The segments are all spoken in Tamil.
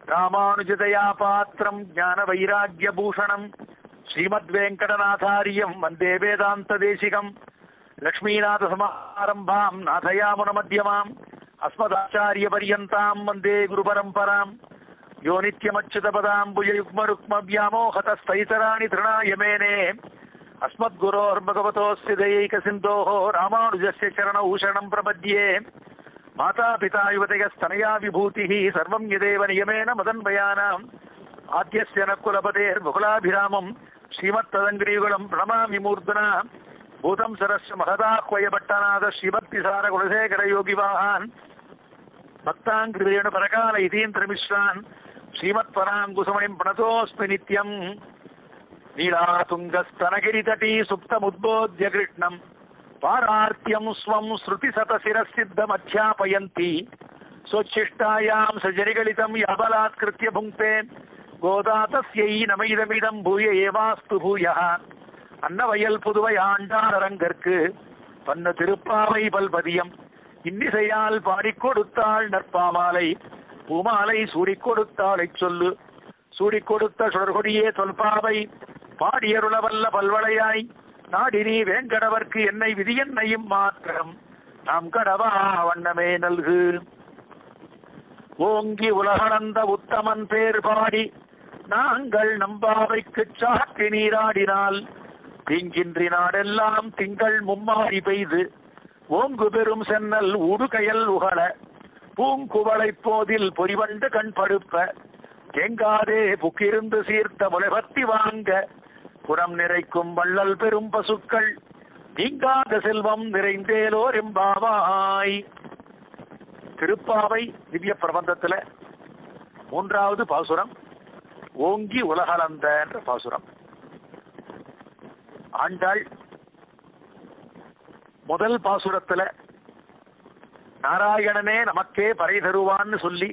ராமானுஜதயா பாத்திரம் ஞான வைராகிய பூஷணம் ஸ்ரீமத் வெங்கடநாதாரியம் வந்தே வேதாந்த தேசிகம் லக்ஷ்மீநாத சமாரம்பாம் நாதயாமுன மத்தியமாம் அஸ்மதாச்சாரிய பரியந்தாம் வந்தே குரு பரம்பராம் யோ நித்யமச்சுதபதாம்புஜ யுக்ம ருக்ம வியாமோகதஸ்தைதராணி திருணாய மேனே अस्मद्गुरोर्भगवतोऽस्य दयैकसिन्धोः रामानुजस्य चरणौ शरणं प्रपद्ये माता पिता युवतयस्तनया विभूतिः सर्वं यदेव नियमेन मदन्वयानाम् आद्यस्य न कुलपतेर्मुकुलाभिरामम् श्रीमत्तदङ्ग्रीगुणम् प्रणमामि मूर्धना भूतं सरस्य महदाह्वयभट्टनाथ श्रीमत्तिसारकुलशेखरयोगिवाहान् भक्ताङ्कृतेण परकाल इतीन्द्रमिश्रान् श्रीमत्पराङ्कुसमणिम् प्रणतोऽस्मि नित्यम् नीलातुङ्गस्तनगिरितटी सुप्तमुद्बोध्य कृष्णम् पारार्त्यम् स्वम् श्रुतिशतशिरसिद्धमध्यापयन्ति स्वच्छिष्टायाम् सजरिगलितम् याबलात्कृत्य भुङ्क्ते गोदा तस्यै नमैदमिदम् भूय एवास्तु भूयः அன்னவயல் புதுவை ஆண்டாரங்கற்கு பன்ன திருப்பாவை பல்பதியம் இன்னிசையால் பாடிக் கொடுத்தாள் நற்பாமாலை பூமாலை சூடிக் கொடுத்தாளைச் சொல்லு சூடிக் கொடுத்த சுடர்கொடியே தொல்பாவை பாடியருளவல்ல பல்வளையாய் நாடினி வேங்கடவர்க்கு என்னை விதியன்னையும் மாத்திரம் நாம் கடவா வண்ணமே நல்கு ஓங்கி உலகளந்த உத்தமன் பேர் பாடி நாங்கள் நம்பாவைக்கு சாற்றி நீராடினால் தீங்கின்றி நாடெல்லாம் திங்கள் மும்மாறி பெய்து ஓங்கு பெரும் சென்னல் உடுகையல் உகழ பூங்குவளை போதில் பொறிவண்டு கண் படுப்ப தேங்காதே புக்கிருந்து சீர்த்த முளைபத்தி வாங்க புறம் நிறைக்கும் வள்ளல் பெரும் பசுக்கள் நீங்காத செல்வம் நிறைந்தேலோர் எம்பாவாய் திருப்பாவை திவ்ய பிரபந்தத்துல மூன்றாவது பாசுரம் ஓங்கி உலகளந்த என்ற பாசுரம் ஆண்டாள் முதல் பாசுரத்துல நாராயணனே நமக்கே பறை தருவான்னு சொல்லி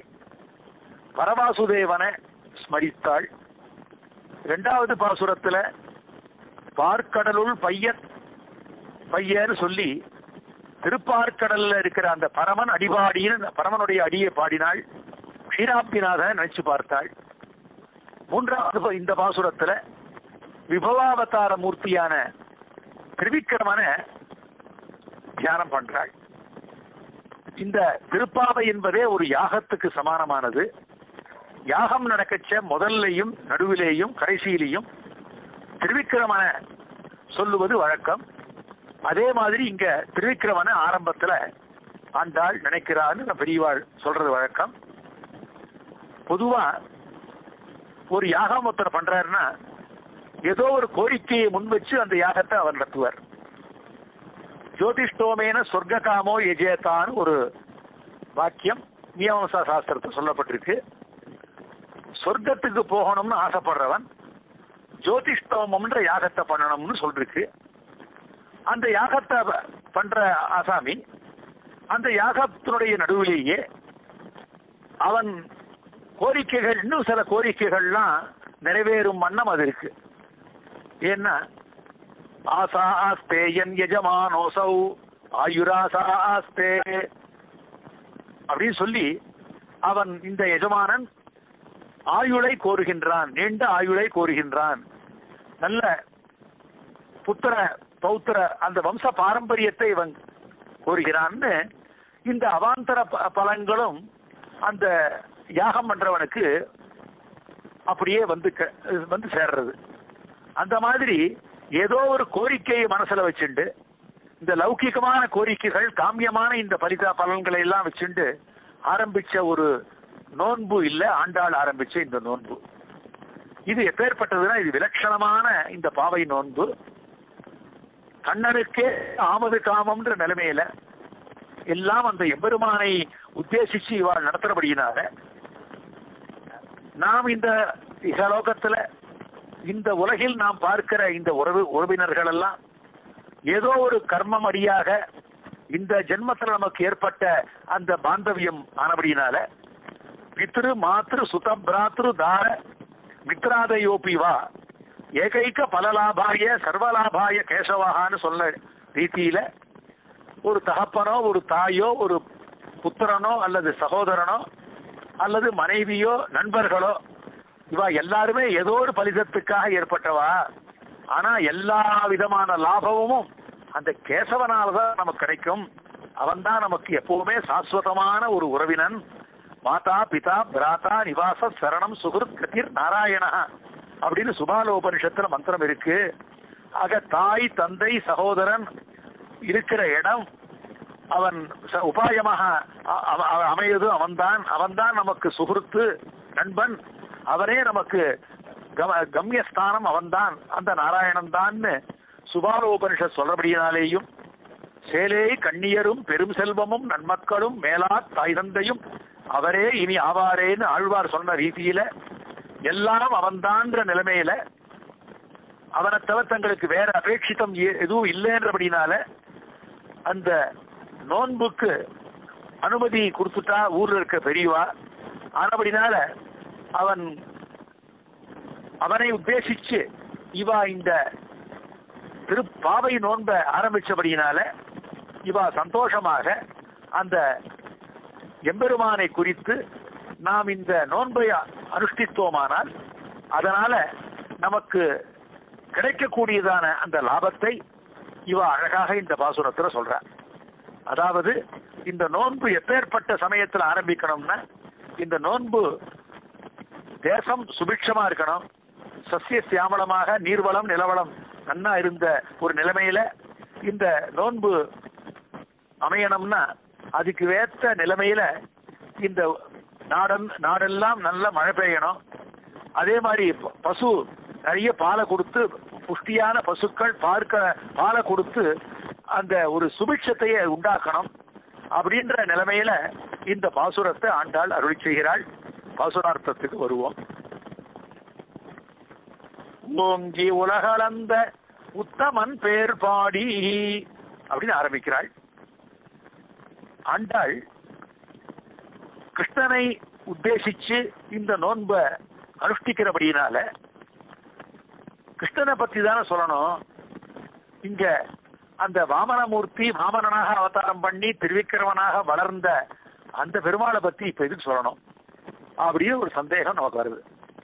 பரவாசுதேவனை ஸ்மரித்தாள் இரண்டாவது பாசுரத்துல பார்க்கடலுள் பையன் பையன்னு சொல்லி திருப்பார்க்கடல்ல இருக்கிற அந்த பரமன் அடிபாடின்னு அந்த பரமனுடைய அடியை பாடினாள் க்ஷீராப்திநாதன் நினைச்சு பார்த்தாள் மூன்றாவது பா- இந்த பாசுரத்துல விபவாவதார மூர்த்தியான திருவிக்கிரமன தியானம் பண்றாள் இந்த திருப்பாவை என்பதே ஒரு யாகத்துக்கு சமானமானது யாகம் நடக்கச்ச முதல்லையும் நடுவிலேயும் கடைசியிலையும் திருவிக்கிரமன சொல்லுவது வழக்கம் அதே மாதிரி இங்க திருவிக்கிரமன ஆரம்பத்துல ஆண்டாள் நினைக்கிறான்னு நம்ம பெரியவாள் சொல்றது வழக்கம் பொதுவா ஒரு யாகம் ஒருத்தர் பண்றாருன்னா ஏதோ ஒரு கோரிக்கையை முன் வச்சு அந்த யாகத்தை அவர் நடத்துவார் ஜோதிஷ்டோமேன சொர்க்க காமோ எஜேதான்னு ஒரு வாக்கியம் மீமாம்சா சாஸ்திரத்தில் சொல்லப்பட்டிருக்கு சொர்க்கத்துக்கு போகணும்னு ஆசைப்படுறவன் ஜோதிஷ்டோமம்ன்ற யாகத்தை பண்ணணும்னு சொல்லிருக்கு அந்த யாகத்தை ப- பண்ற ஆசாமி அந்த யாகத்தினுடைய நடுவிலேயே அவன் கோரிக்கைகள் இன்னும் சில கோரிக்கைகள்லாம் நிறைவேறும் வண்ணம் அது இருக்கு ஏன்னா ஆசா ஆஸ்தே என் எஜமானோசௌ ஆயுராசா ஆஸ்தே அப்படின்னு சொல்லி அவன் இந்த எஜமானன் ஆயுளை கோருகின்றான் நீண்ட ஆயுளை கோருகின்றான் நல்ல புத்திர பௌத்திர அந்த வம்ச பாரம்பரியத்தை இவன் கோருகிறான்னு இந்த அவாந்தர ப- பலன்களும் அந்த யாகம் பண்றவனுக்கு அப்படியே வந்து க- வந்து சேர்றது அந்த மாதிரி ஏதோ ஒரு கோரிக்கையை மனசுல வச்சுண்டு இந்த லௌகிகமான கோரிக்கைகள் காமியமான இந்த பரிதா பலன்களை எல்லாம் வச்சுண்டு ஆரம்பிச்ச ஒரு நோன்பு இல்ல ஆண்டாள் ஆரம்பிச்ச இந்த நோன்பு இது எப்பேற்பட்டதுன்னா இது விலட்சணமான இந்த பாவை நோன்பு கண்ணனுக்கே ஆமது காமம்ன்ற நிலைமையில எல்லாம் அந்த எம்பெருமானை உத்தேசிச்சு இவாள் நடத்துறபடியினால நாம் இந்த இகலோகத்துல இந்த உலகில் நாம் பார்க்கிற இந்த உறவு உறவினர்கள் எல்லாம் ஏதோ ஒரு கர்மம் அடியாக இந்த ஜென்மத்தில் நமக்கு ஏற்பட்ட அந்த பாந்தவியம் ஆனபடியினால பித்ரு மாத்ரு சுத பிராத்ரு தார மித்ராதயோபி வா ஏகைக்க பலலாபாய சர்வலாபாய கேசவகான்னு சொல்ல ரீதியில ஒரு தகப்பனோ ஒரு தாயோ ஒரு புத்திரனோ அல்லது சகோதரனோ அல்லது மனைவியோ நண்பர்களோ இவா எல்லாருமே ஏதோ ஒரு பலிதத்துக்காக ஏற்பட்டவா ஆனா எல்லா விதமான லாபமும் அந்த கேசவனால்தான் நமக்கு கிடைக்கும் அவன்தான் நமக்கு எப்பவுமே சாஸ்வதமான ஒரு உறவினன் மாதா பிதா பிராதா நிவாச சரணம் சுகுருத் கதிர் நாராயணா அப்படின்னு சுபாலோபனிஷத்துல மந்திரம் இருக்கு ஆக தாய் தந்தை சகோதரன் இருக்கிற இடம் அவன் ச- உபாயமாக அ- அவ- அவ- அமையது அவன்தான் அவன்தான் நமக்கு சுகிருத்து நண்பன் அவனே நமக்கு கம கம்யஸ்தானம் அவன்தான் அந்த நாராயணன் தான்னு சுபாலோபனிஷத் சொல்றபடியினாலேயும் சேலே கண்ணியரும் பெரும் செல்வமும் நன்மக்களும் மேலா தாய் தந்தையும் அவரே இனி ஆவாரேன்னு ஆழ்வார் சொன்ன ரீதியில எல்லாம் அவன்தான்ற நிலைமையில அவனை தவிர தங்களுக்கு வேற அபேட்சிதம் எ- எதுவும் இல்லைன்றபடினால அந்த நோன்புக்கு அனுமதி கொடுத்துட்டா ஊர்ல இருக்க பெரியவா ஆனபடினால அவன் அவனை உத்தேசிச்சு இவா இந்த திருப்பாவை நோன்ப ஆரம்பிச்சபடியினால இவா சந்தோஷமாக அந்த எம்பெருமானை குறித்து நாம் இந்த நோன்பை அனுஷ்டித்தோமானால் அதனால நமக்கு கிடைக்கக்கூடியதான அந்த லாபத்தை இவ அழகாக இந்த பாசுரத்துல சொல்ற அதாவது இந்த நோன்பு எப்பேற்பட்ட சமயத்துல ஆரம்பிக்கணும்னா இந்த நோன்பு தேசம் சுபிட்சமா இருக்கணும் சசிய சியாமளமாக நீர்வளம் நிலவளம் நன்னா இருந்த ஒரு நிலைமையில இந்த நோன்பு அமையணும்னா அதுக்கு ஏத்த நிலைமையில இந்த நாடன் நாடெல்லாம் நல்ல மழை பெய்யணும் அதே மாதிரி ப- பசு நிறைய பாலை கொடுத்து புஷ்டியான பசுக்கள் பார்க்க பாலை கொடுத்து அந்த ஒரு சுபிட்சத்தையே உண்டாக்கணும் அப்படின்ற நிலைமையில இந்த பாசுரத்தை ஆண்டாள் அருளி செய்கிறாள் பாசுரார்த்தத்துக்கு வருவோம் ஓங்கி உலகளந்த உத்தமன் பேர் பாடி அப்படின்னு ஆரம்பிக்கிறாள் ஆண்டாள் கிருஷ்ணனை உத்தேசிச்சு இந்த நோன்ப அனுஷ்டிக்கிறபடியினால கிருஷ்ணனை பத்தி தானே சொல்லணும் இங்க அந்த வாமனமூர்த்தி வாமனனாக அவதாரம் பண்ணி திருவிக்கிரமனாக வளர்ந்த அந்த பெருமாளை பத்தி இப்ப எதுக்கு சொல்லணும் அப்படின்னு ஒரு சந்தேகம் நமக்கு வருது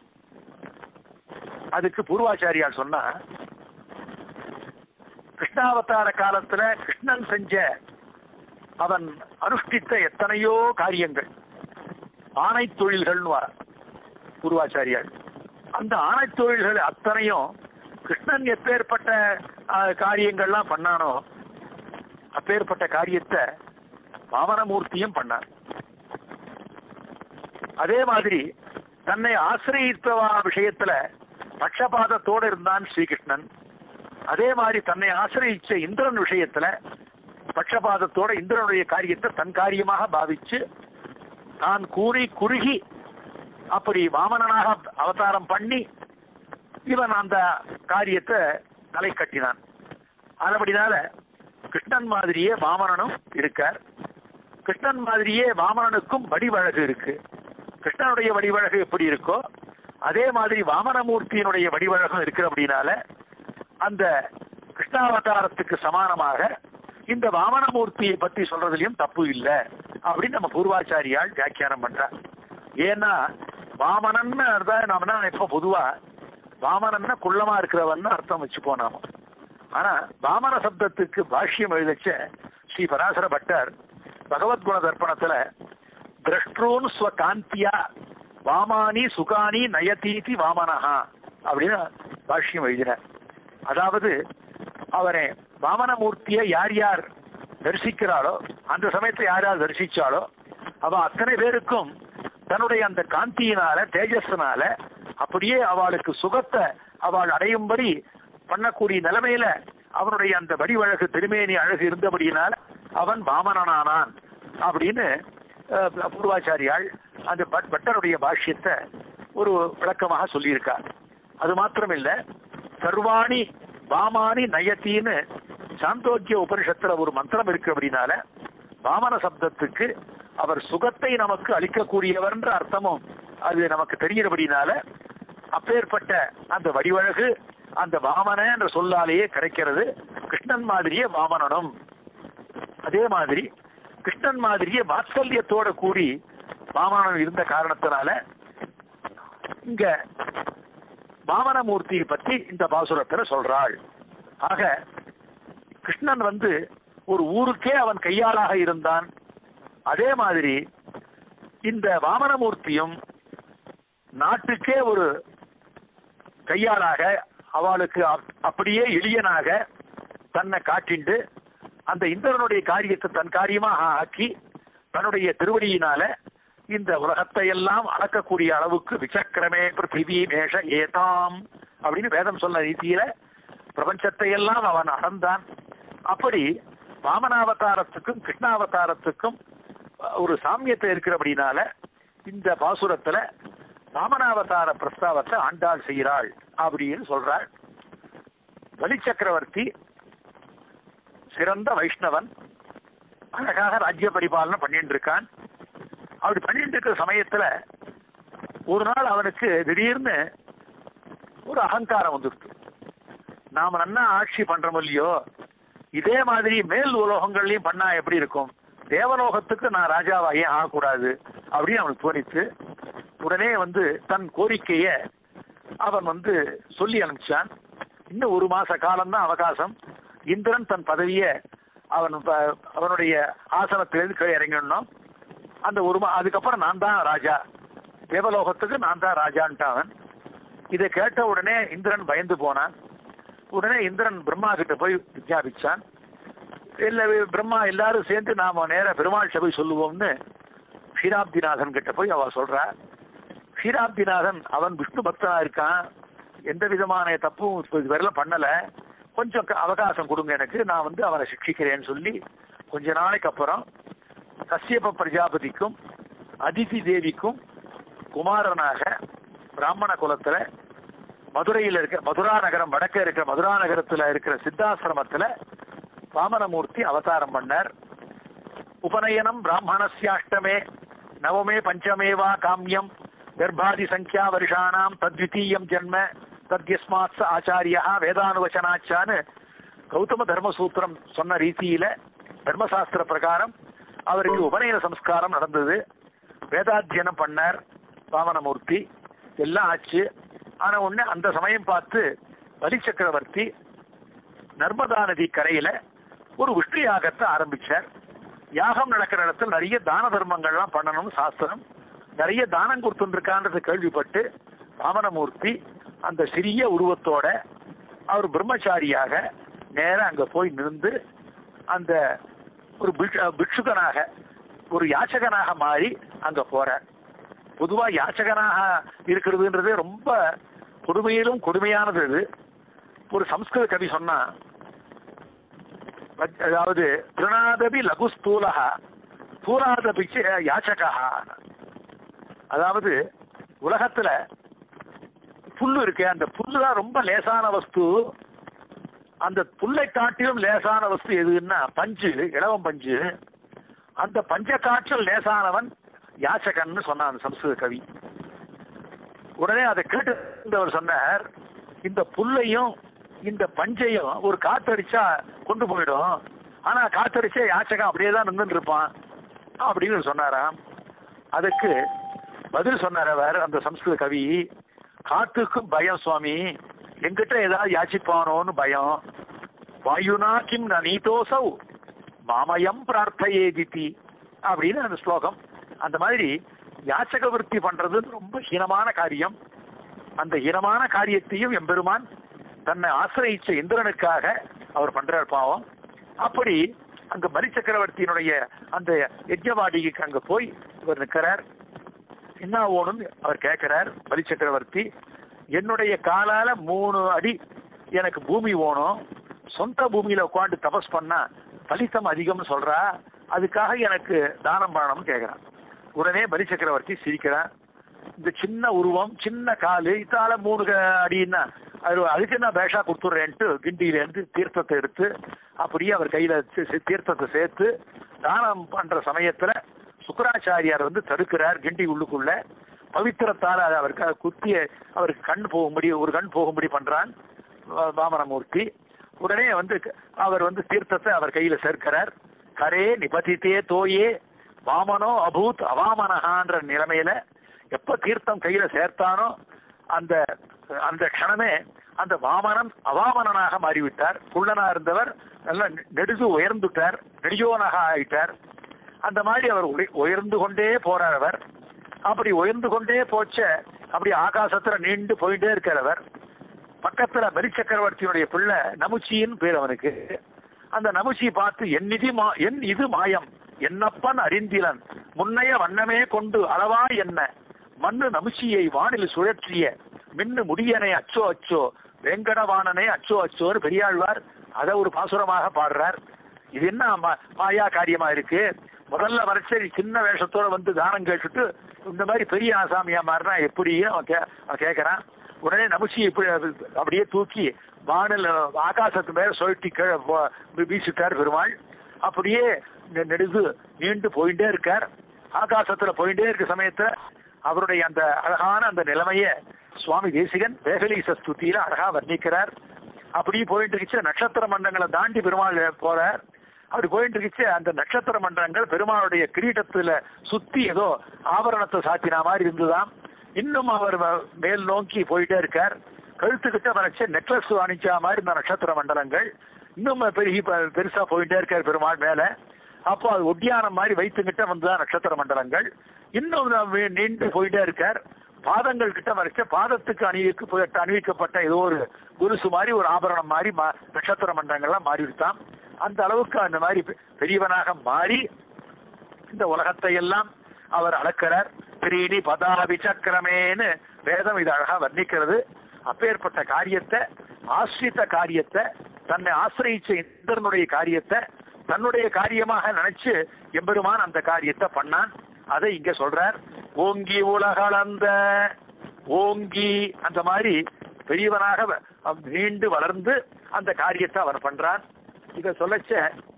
அதுக்கு பூர்வாச்சாரியால் சொன்னா கிருஷ்ணாவதார காலத்துல கிருஷ்ணன் செஞ்ச அவன் அனுஷ்டித்த எத்தனையோ காரியங்கள் ஆணை தொழில்கள் பூர்வாச்சாரியால் அந்த ஆணை தொழில்கள் அத்தனையும் கிருஷ்ணன் எப்பேற்பட்ட அஹ், காரியங்கள்லாம் பண்ணானோ அப்பேற்பட்ட காரியத்தை வாமனமூர்த்தியும் பண்ணான் அதே மாதிரி தன்னை ஆசிரியத்தவா விஷயத்துல பட்சபாதத்தோடு இருந்தான் ஸ்ரீகிருஷ்ணன் அதே மாதிரி தன்னை ஆசிரியிச்ச இந்திரன் விஷயத்துல பட்சபாதத்தோட இந்திரனுடைய காரியத்தை தன் காரியமாக பாவிச்சு தான் கூறி குறுகி அப்படி வாமனனாக அவதாரம் பண்ணி இவன் அந்த காரியத்தை தலை கட்டினான் அதுபடினால கிருஷ்ணன் மாதிரியே வாமனனும் இருக்கார் கிருஷ்ணன் மாதிரியே வாமனனுக்கும் வடிவழகு இருக்கு கிருஷ்ணனுடைய வடிவழகு எப்படி இருக்கோ அதே மாதிரி வாமனமூர்த்தியினுடைய வடிவழகம் இருக்கு அப்படின்னால அந்த கிருஷ்ணாவதாரத்துக்கு சமானமாக இந்த வாமனமூர்த்தியை பத்தி சொல்றதுலயும் தப்பு இல்லை அப்படின்னு நம்ம பூர்வாச்சாரியால் வியாக்கியானம் பண்றார் ஏன்னா வாமனன்னு அர்த்தம் நாம என்ன நினைப்போம் பொதுவா வாமனன்னா குள்ளமா இருக்கிறவன் அர்த்தம் வச்சுப்போம் நாம ஆனா வாமன சப்தத்துக்கு பாஷ்யம் எழுதச்ச ஸ்ரீ பராசர பட்டர் பகவத்குண தர்ப்பணத்துல திரஷ்டூன் ஸ்வகாந்தியா வாமானி சுகானி நயதீதி வாமனஹா அப்படின்னு பாஷ்யம் எழுதினார் அதாவது அவரை வாமனமூர்த்தியை யார் யார் தரிசிக்கிறாளோ அந்த சமயத்தை யார் யார் தரிசிச்சாலோ அவ அத்தனை பேருக்கும் தன்னுடைய அந்த காந்தியினால தேஜஸ்னால அப்படியே அவளுக்கு சுகத்தை அவள் அடையும்படி பண்ணக்கூடிய நிலைமையில அவனுடைய அந்த வடிவழகு திருமேனி அழகு இருந்தபடியினால அவன் வாமனனானான் அப்படின்னு அஹ், பூர்வாச்சாரியால் அந்த பட்- பட்டருடைய பாஷ்யத்தை ஒரு விளக்கமாக சொல்லியிருக்கார் அது மாத்திரமில்ல சர்வாணி வாமானி நயத்தின்னு சாந்தோக்கிய உபனிஷத்துல ஒரு மந்திரம் இருக்கு அப்படின்னால வாமன சப்தத்துக்கு அவர் சுகத்தை நமக்கு அளிக்கக்கூடியவர்ன்ற அர்த்தமும் அது நமக்கு தெரிகிறபடினால அப்பேற்பட்ட அந்த வடிவழகு அந்த வாமன என்ற சொல்லாலேயே கிடைக்கிறது கிருஷ்ணன் மாதிரியே வாமனனும் அதே மாதிரி கிருஷ்ணன் மாதிரியே வாத்சல்யத்தோட கூடி வாமனன் இருந்த காரணத்தினால இங்க வாமனமூர்த்தியை பற்றி இந்த பாசுரத்துல சொல்றாள் ஆக கிருஷ்ணன் வந்து ஒரு ஊருக்கே அவன் கையாளாக இருந்தான் அதே மாதிரி இந்த வாமனமூர்த்தியும் நாட்டுக்கே ஒரு கையாளாக அவளுக்கு அப்- அப்படியே எளியனாக தன்னை காட்டிண்டு அந்த இந்திரனுடைய காரியத்தை தன் காரியமாக ஆக்கி தன்னுடைய திருவடியினால இந்த உலகத்தை எல்லாம் அளக்கக்கூடிய அளவுக்கு விசக்கிரமே பிருத்திவி மேஷ ஏதாம் அப்படின்னு வேதம் சொன்ன ரீதியில பிரபஞ்சத்தை எல்லாம் அவன் அளந்தான் அப்படி வாமனாவதாரத்துக்கும் கிருஷ்ணாவதாரத்துக்கும் ஒரு சாமியத்தை இருக்கிறபடினால இந்த பாசுரத்துல வாமனாவதார பிரஸ்தாவத்தை ஆண்டாள் செய்கிறாள் அப்படின்னு சொல்றாள் பலி சக்கரவர்த்தி சிறந்த வைஷ்ணவன் அழகாக ராஜ்ய பரிபாலனை பண்ணிட்டு இருக்கான் அப்படி பண்ணிட்டு இருக்கிற சமயத்துல ஒரு நாள் அவனுக்கு திடீர்னு ஒரு அகங்காரம் வந்துடுது நாம நன்னா ஆட்சி பண்றோம் இல்லையோ இதே மாதிரி மேல் உலோகங்கள்லயும் பண்ணா எப்படி இருக்கும் தேவலோகத்துக்கு நான் ராஜாவா ஏன் ஆகக்கூடாது அப்படின்னு அவனுக்கு தோணித்து உடனே வந்து தன் கோரிக்கைய அவன் வந்து சொல்லி அனுப்பிச்சான் இன்னும் ஒரு மாச காலம்தான் அவகாசம் இந்திரன் தன் பதவியை அவன் ப- அவனுடைய ஆசனத்திலிருந்து கீழே இறங்கிடணும் அந்த ஒரு மா அதுக்கப்புறம் நான் தான் ராஜா தேவலோகத்துக்கு நான் தான் ராஜான்ட்டு அவன் இதை கேட்ட உடனே இந்திரன் பயந்து போனான் உடனே இந்திரன் பிரம்மா கிட்ட போய் விஜாபிச்சான் இல்ல பிரம்மா எல்லாரும் சேர்ந்து நாம நேர பெருமாள் சபை சொல்லுவோம்னு க்ஷீராப்திநாதன் கிட்ட போய் அவ சொல்றா க்ஷீராப்திநாதன் அவன் விஷ்ணு பக்தனா இருக்கான் எந்த விதமான தப்பும் இப்ப இதுவரையிலும் பண்ணல கொஞ்சம் க- அவகாசம் கொடுங்க எனக்கு நான் வந்து அவனை சிக்ஷிக்கிறேன்னு சொல்லி கொஞ்ச நாளைக்கு அப்புறம் கஷ்யப பிரஜாபதிக்கும் அதிதி தேவிக்கும் குமாரனாக பிராமண குலத்துல மதுரையில் இருக்க மதுரா நகரம் வடக்கே இருக்கிற மதுரா நகரத்துல இருக்கிற சித்தாசிரமத்துல வாமனமூர்த்தி அவதாரம் பண்ணார் உபநயனம் பிராமணஸ்யாஷ்டமே நவமே பஞ்சமே வா காமியம் கர்ப்பாதி சங்கியா வருஷானாம் தத்விதீயம் ஜன்ம தத்யஸ்மாத் ச ஆச்சாரியா வேதானுவச்சனாச்சான்னு கௌதம தர்மசூத்திரம் சொன்ன ரீதியில தர்மசாஸ்திர பிரகாரம் அவருக்கு உபநயன சம்ஸ்காரம் நடந்தது வேதாத்தியனம் பண்ணார் வாமனமூர்த்தி எல்லாம் ஆச்சு ஆன உடனே அந்த சமயம் பார்த்து பலி சக்கரவர்த்தி நர்மதா நதி கரையில ஒரு விஷ்ணு யாகத்தை ஆரம்பிச்சார் யாகம் நடக்கிற இடத்துல நிறைய தான தர்மங்கள்லாம் பண்ணணும்னு சாஸ்திரம் நிறைய தானம் கொடுத்துருக்கான்றது கேள்விப்பட்டு வாமனமூர்த்தி அந்த சிறிய உருவத்தோட அவர் பிரம்மச்சாரியாக நேரா அங்க போய் நின்று அந்த ஒரு பிக்ஷ- பிக்ஷுகனாக ஒரு யாச்சகனாக மாறி அங்க போறார் பொதுவா யாச்சகனாக இருக்கிறதுன்றதே ரொம்ப கொடுமையிலும் கொடுமையானது இது ஒரு சம்ஸ்கிருத கவி சொன்னா அதாவது திருநாதபி லகு ஸ்தூலகா ஸ்தூலாதபி யாச்சகா அதாவது உலகத்துல புல்லு இருக்கு அந்த புல்லு தான் ரொம்ப லேசான வஸ்து அந்த புல்லை காட்டிலும் லேசான வஸ்து எதுன்னா பஞ்சு இளவம் பஞ்சு அந்த பஞ்ச காற்றில் லேசானவன் யாச்சகன்னு சொன்னான் அந்த சம்ஸ்கிருத கவி உடனே அதை கேட்டு சொன்னார் இந்த புல்லையும் இந்த பஞ்சையும் ஒரு காத்தடிச்சா கொண்டு போயிடும் ஆனா காத்தடிச்சா யாச்சகம் அப்படியே தான் நின்றுட்டு இருப்பான் அப்படின்னு சொன்னாராம் அதுக்கு பதில் சொன்னார் அவர் அந்த சம்ஸ்கிருத கவி காத்துக்கும் பயம் சுவாமி எங்கிட்ட ஏதாவது யாச்சிப்பானோன்னு பயம் வாயுனா கிம் ந நீதோசௌ மாமயம் பிரார்த்தையே தித்தி அப்படின்னு அந்த ஸ்லோகம் அந்த மாதிரி யாச்சக விருத்தி பண்றது ரொம்ப ஹீனமான காரியம் அந்த ஹீனமான காரியத்தையும் எம்பெருமான் தன்னை ஆசிரயிச்ச இந்திரனுக்காக அவர் பண்றார் பாவம் அப்படி அங்க பலி சக்கரவர்த்தியினுடைய அந்த யஜ்ஞவாடிக்கு அங்க போய் இவர் நிற்கிறார் என்ன ஓணும்னு அவர் கேட்கிறார் பலி சக்கரவர்த்தி என்னுடைய காலால மூணு அடி எனக்கு பூமி ஓணும் சொந்த பூமியில உட்காந்து தபஸ் பண்ணா பலித்தம் அதிகம்னு சொல்றா அதுக்காக எனக்கு தானம் பண்ணணும்னு கேட்கிறான் உடனே பலி சக்கரவர்த்தி சிரிக்கிறான் இந்த சின்ன உருவம் சின்ன காலு இதால மூணு க- அடின்னா அது அதுக்கு என்ன பேஷா கொடுத்துட்றேன்ட்டு கிண்டியிலேருந்து தீர்த்தத்தை எடுத்து அப்படியே அவர் கையில சி- சி- தீர்த்தத்தை சேர்த்து தானம் பண்ற சமயத்துல சுக்கராச்சாரியார் வந்து தடுக்கிறார் கிண்டி உள்ளுக்குள்ள பவித்திரத்தால அதை அவருக்கு குத்திய அவருக்கு கண் போகும்படி ஒரு கண் போகும்படி பண்றான் வா- வாமனமூர்த்தி உடனே வந்து க- அவர் வந்து தீர்த்தத்தை அவர் கையில சேர்க்கிறார் கரே நிபதித்தே தோயே வாமனோ அபூத் அவாமனஹான்ற நிலைமையில எப்ப தீர்த்தம் கையில சேர்த்தானோ அந்த அந்த க்ஷணமே அந்த வாமனன் அவாமனனாக மாறிவிட்டார் குள்ளனா இருந்தவர் நல்ல நெடுகு உயர்ந்துட்டார் நெடியோனாக ஆயிட்டார் அந்த மாதிரி அவர் உய- உயர்ந்து கொண்டே போறார் அவர் அப்படி உயர்ந்து கொண்டே போச்ச அப்படி ஆகாசத்துல நீண்டு போயிட்டே இருக்கிறவர் பக்கத்துல பலி சக்கரவர்த்தியினுடைய பிள்ளை நமுச்சியின் பேர் அவனுக்கு அந்த நமுச்சி பார்த்து என் நிதி மா என் இது மாயம் என்னப்பன் அறிந்திலன் முன்னைய வண்ணமே கொண்டு அளவா என்ன மண்ணு நமுச்சியை வானில் சுழற்றிய மின்னு முடியனை அச்சோ அச்சோ வெங்கடவாணனே அச்சோ அச்சோன்னு பெரியாழ்வார் அதை ஒரு பாசுரமாக பாடுறார் இது என்ன மா- மாயா காரியமா இருக்கு முதல்ல வரைச்ச சின்ன வேஷத்தோட வந்து தானம் கேட்டுட்டு இந்த மாதிரி பெரிய ஆசாமியா மாறினா எப்படி அவன் கே- அவன் கேட்கறான் உடனே நமுச்சி இப்படி அது அப்படியே தூக்கி வானில் ஆகாசத்து மேல சுழட்டி கீழே போ- வீசிட்டார் பெருமாள் அப்படியே நெ- நெடுகு நீண்டு போயிட்டே இருக்கார் ஆகாசத்துல போயிட்டே இருக்க சமயத்துல அவருடைய அந்த அழகான அந்த நிலைமைய சுவாமி தேசிகன் வேகலீச ஸ்துதியில அழகா வர்ணிக்கிறார் அப்படியே போயிட்டு இருந்துச்சு நட்சத்திர மண்டங்களை தாண்டி பெருமாள் போறார் அப்படி போயிட்டு இருந்துச்சு அந்த நட்சத்திர மண்டலங்கள் பெருமாளுடைய கிரீடத்துல சுத்தி ஏதோ ஆபரணத்தை சாத்தின மாதிரி இருந்துதாம் இன்னும் அவர் வ- மேல் நோக்கி போயிட்டே இருக்கார் கழுத்துக்கிட்ட வரைச்ச நெக்லஸ் அணிச்சா மாதிரி இந்த நட்சத்திர மண்டலங்கள் இன்னும் பெருகி ப- பெருசா போயிட்டே இருக்கார் பெருமாள் மேல அப்போ அது ஒட்டியானம் மாதிரி வைத்துக்கிட்ட வந்துதான் நட்சத்திர மண்டலங்கள் இன்னும் ந- நீண்டு போயிட்டே இருக்கார் பாதங்கள் கிட்ட வரைச்ச பாதத்துக்கு அணிவிக்க அணிவிக்கப்பட்ட ஏதோ ஒரு குருசு மாதிரி ஒரு ஆபரணம் மாதிரி மா- நட்சத்திர மண்டலங்கள்லாம் மாறி இருக்கான் அந்த அளவுக்கு அந்த மாதிரி பெ- பெரியவனாக மாறி இந்த உலகத்தை எல்லாம் அவர் அளக்கிறார் திரீனி பதாபி சக்கரமேன்னு வேதம் இது அழகா வர்ணிக்கிறது அப்பேற்பட்ட காரியத்தை ஆசிரித்த காரியத்தை தன்னை ஆசிரியிச்ச இந்திரனுடைய காரியத்தை தன்னுடைய காரியமாக நினைச்சு எம்பெருமான் அந்த காரியத்தை பண்ணான் அதை இங்க சொல்றார் ஓங்கி உலகளந்த ஓங்கி அந்த மாதிரி பெரியவனாக வ- அவன் நீண்டு வளர்ந்து அந்த காரியத்தை அவன் பண்றான் இத சொல்லச்ச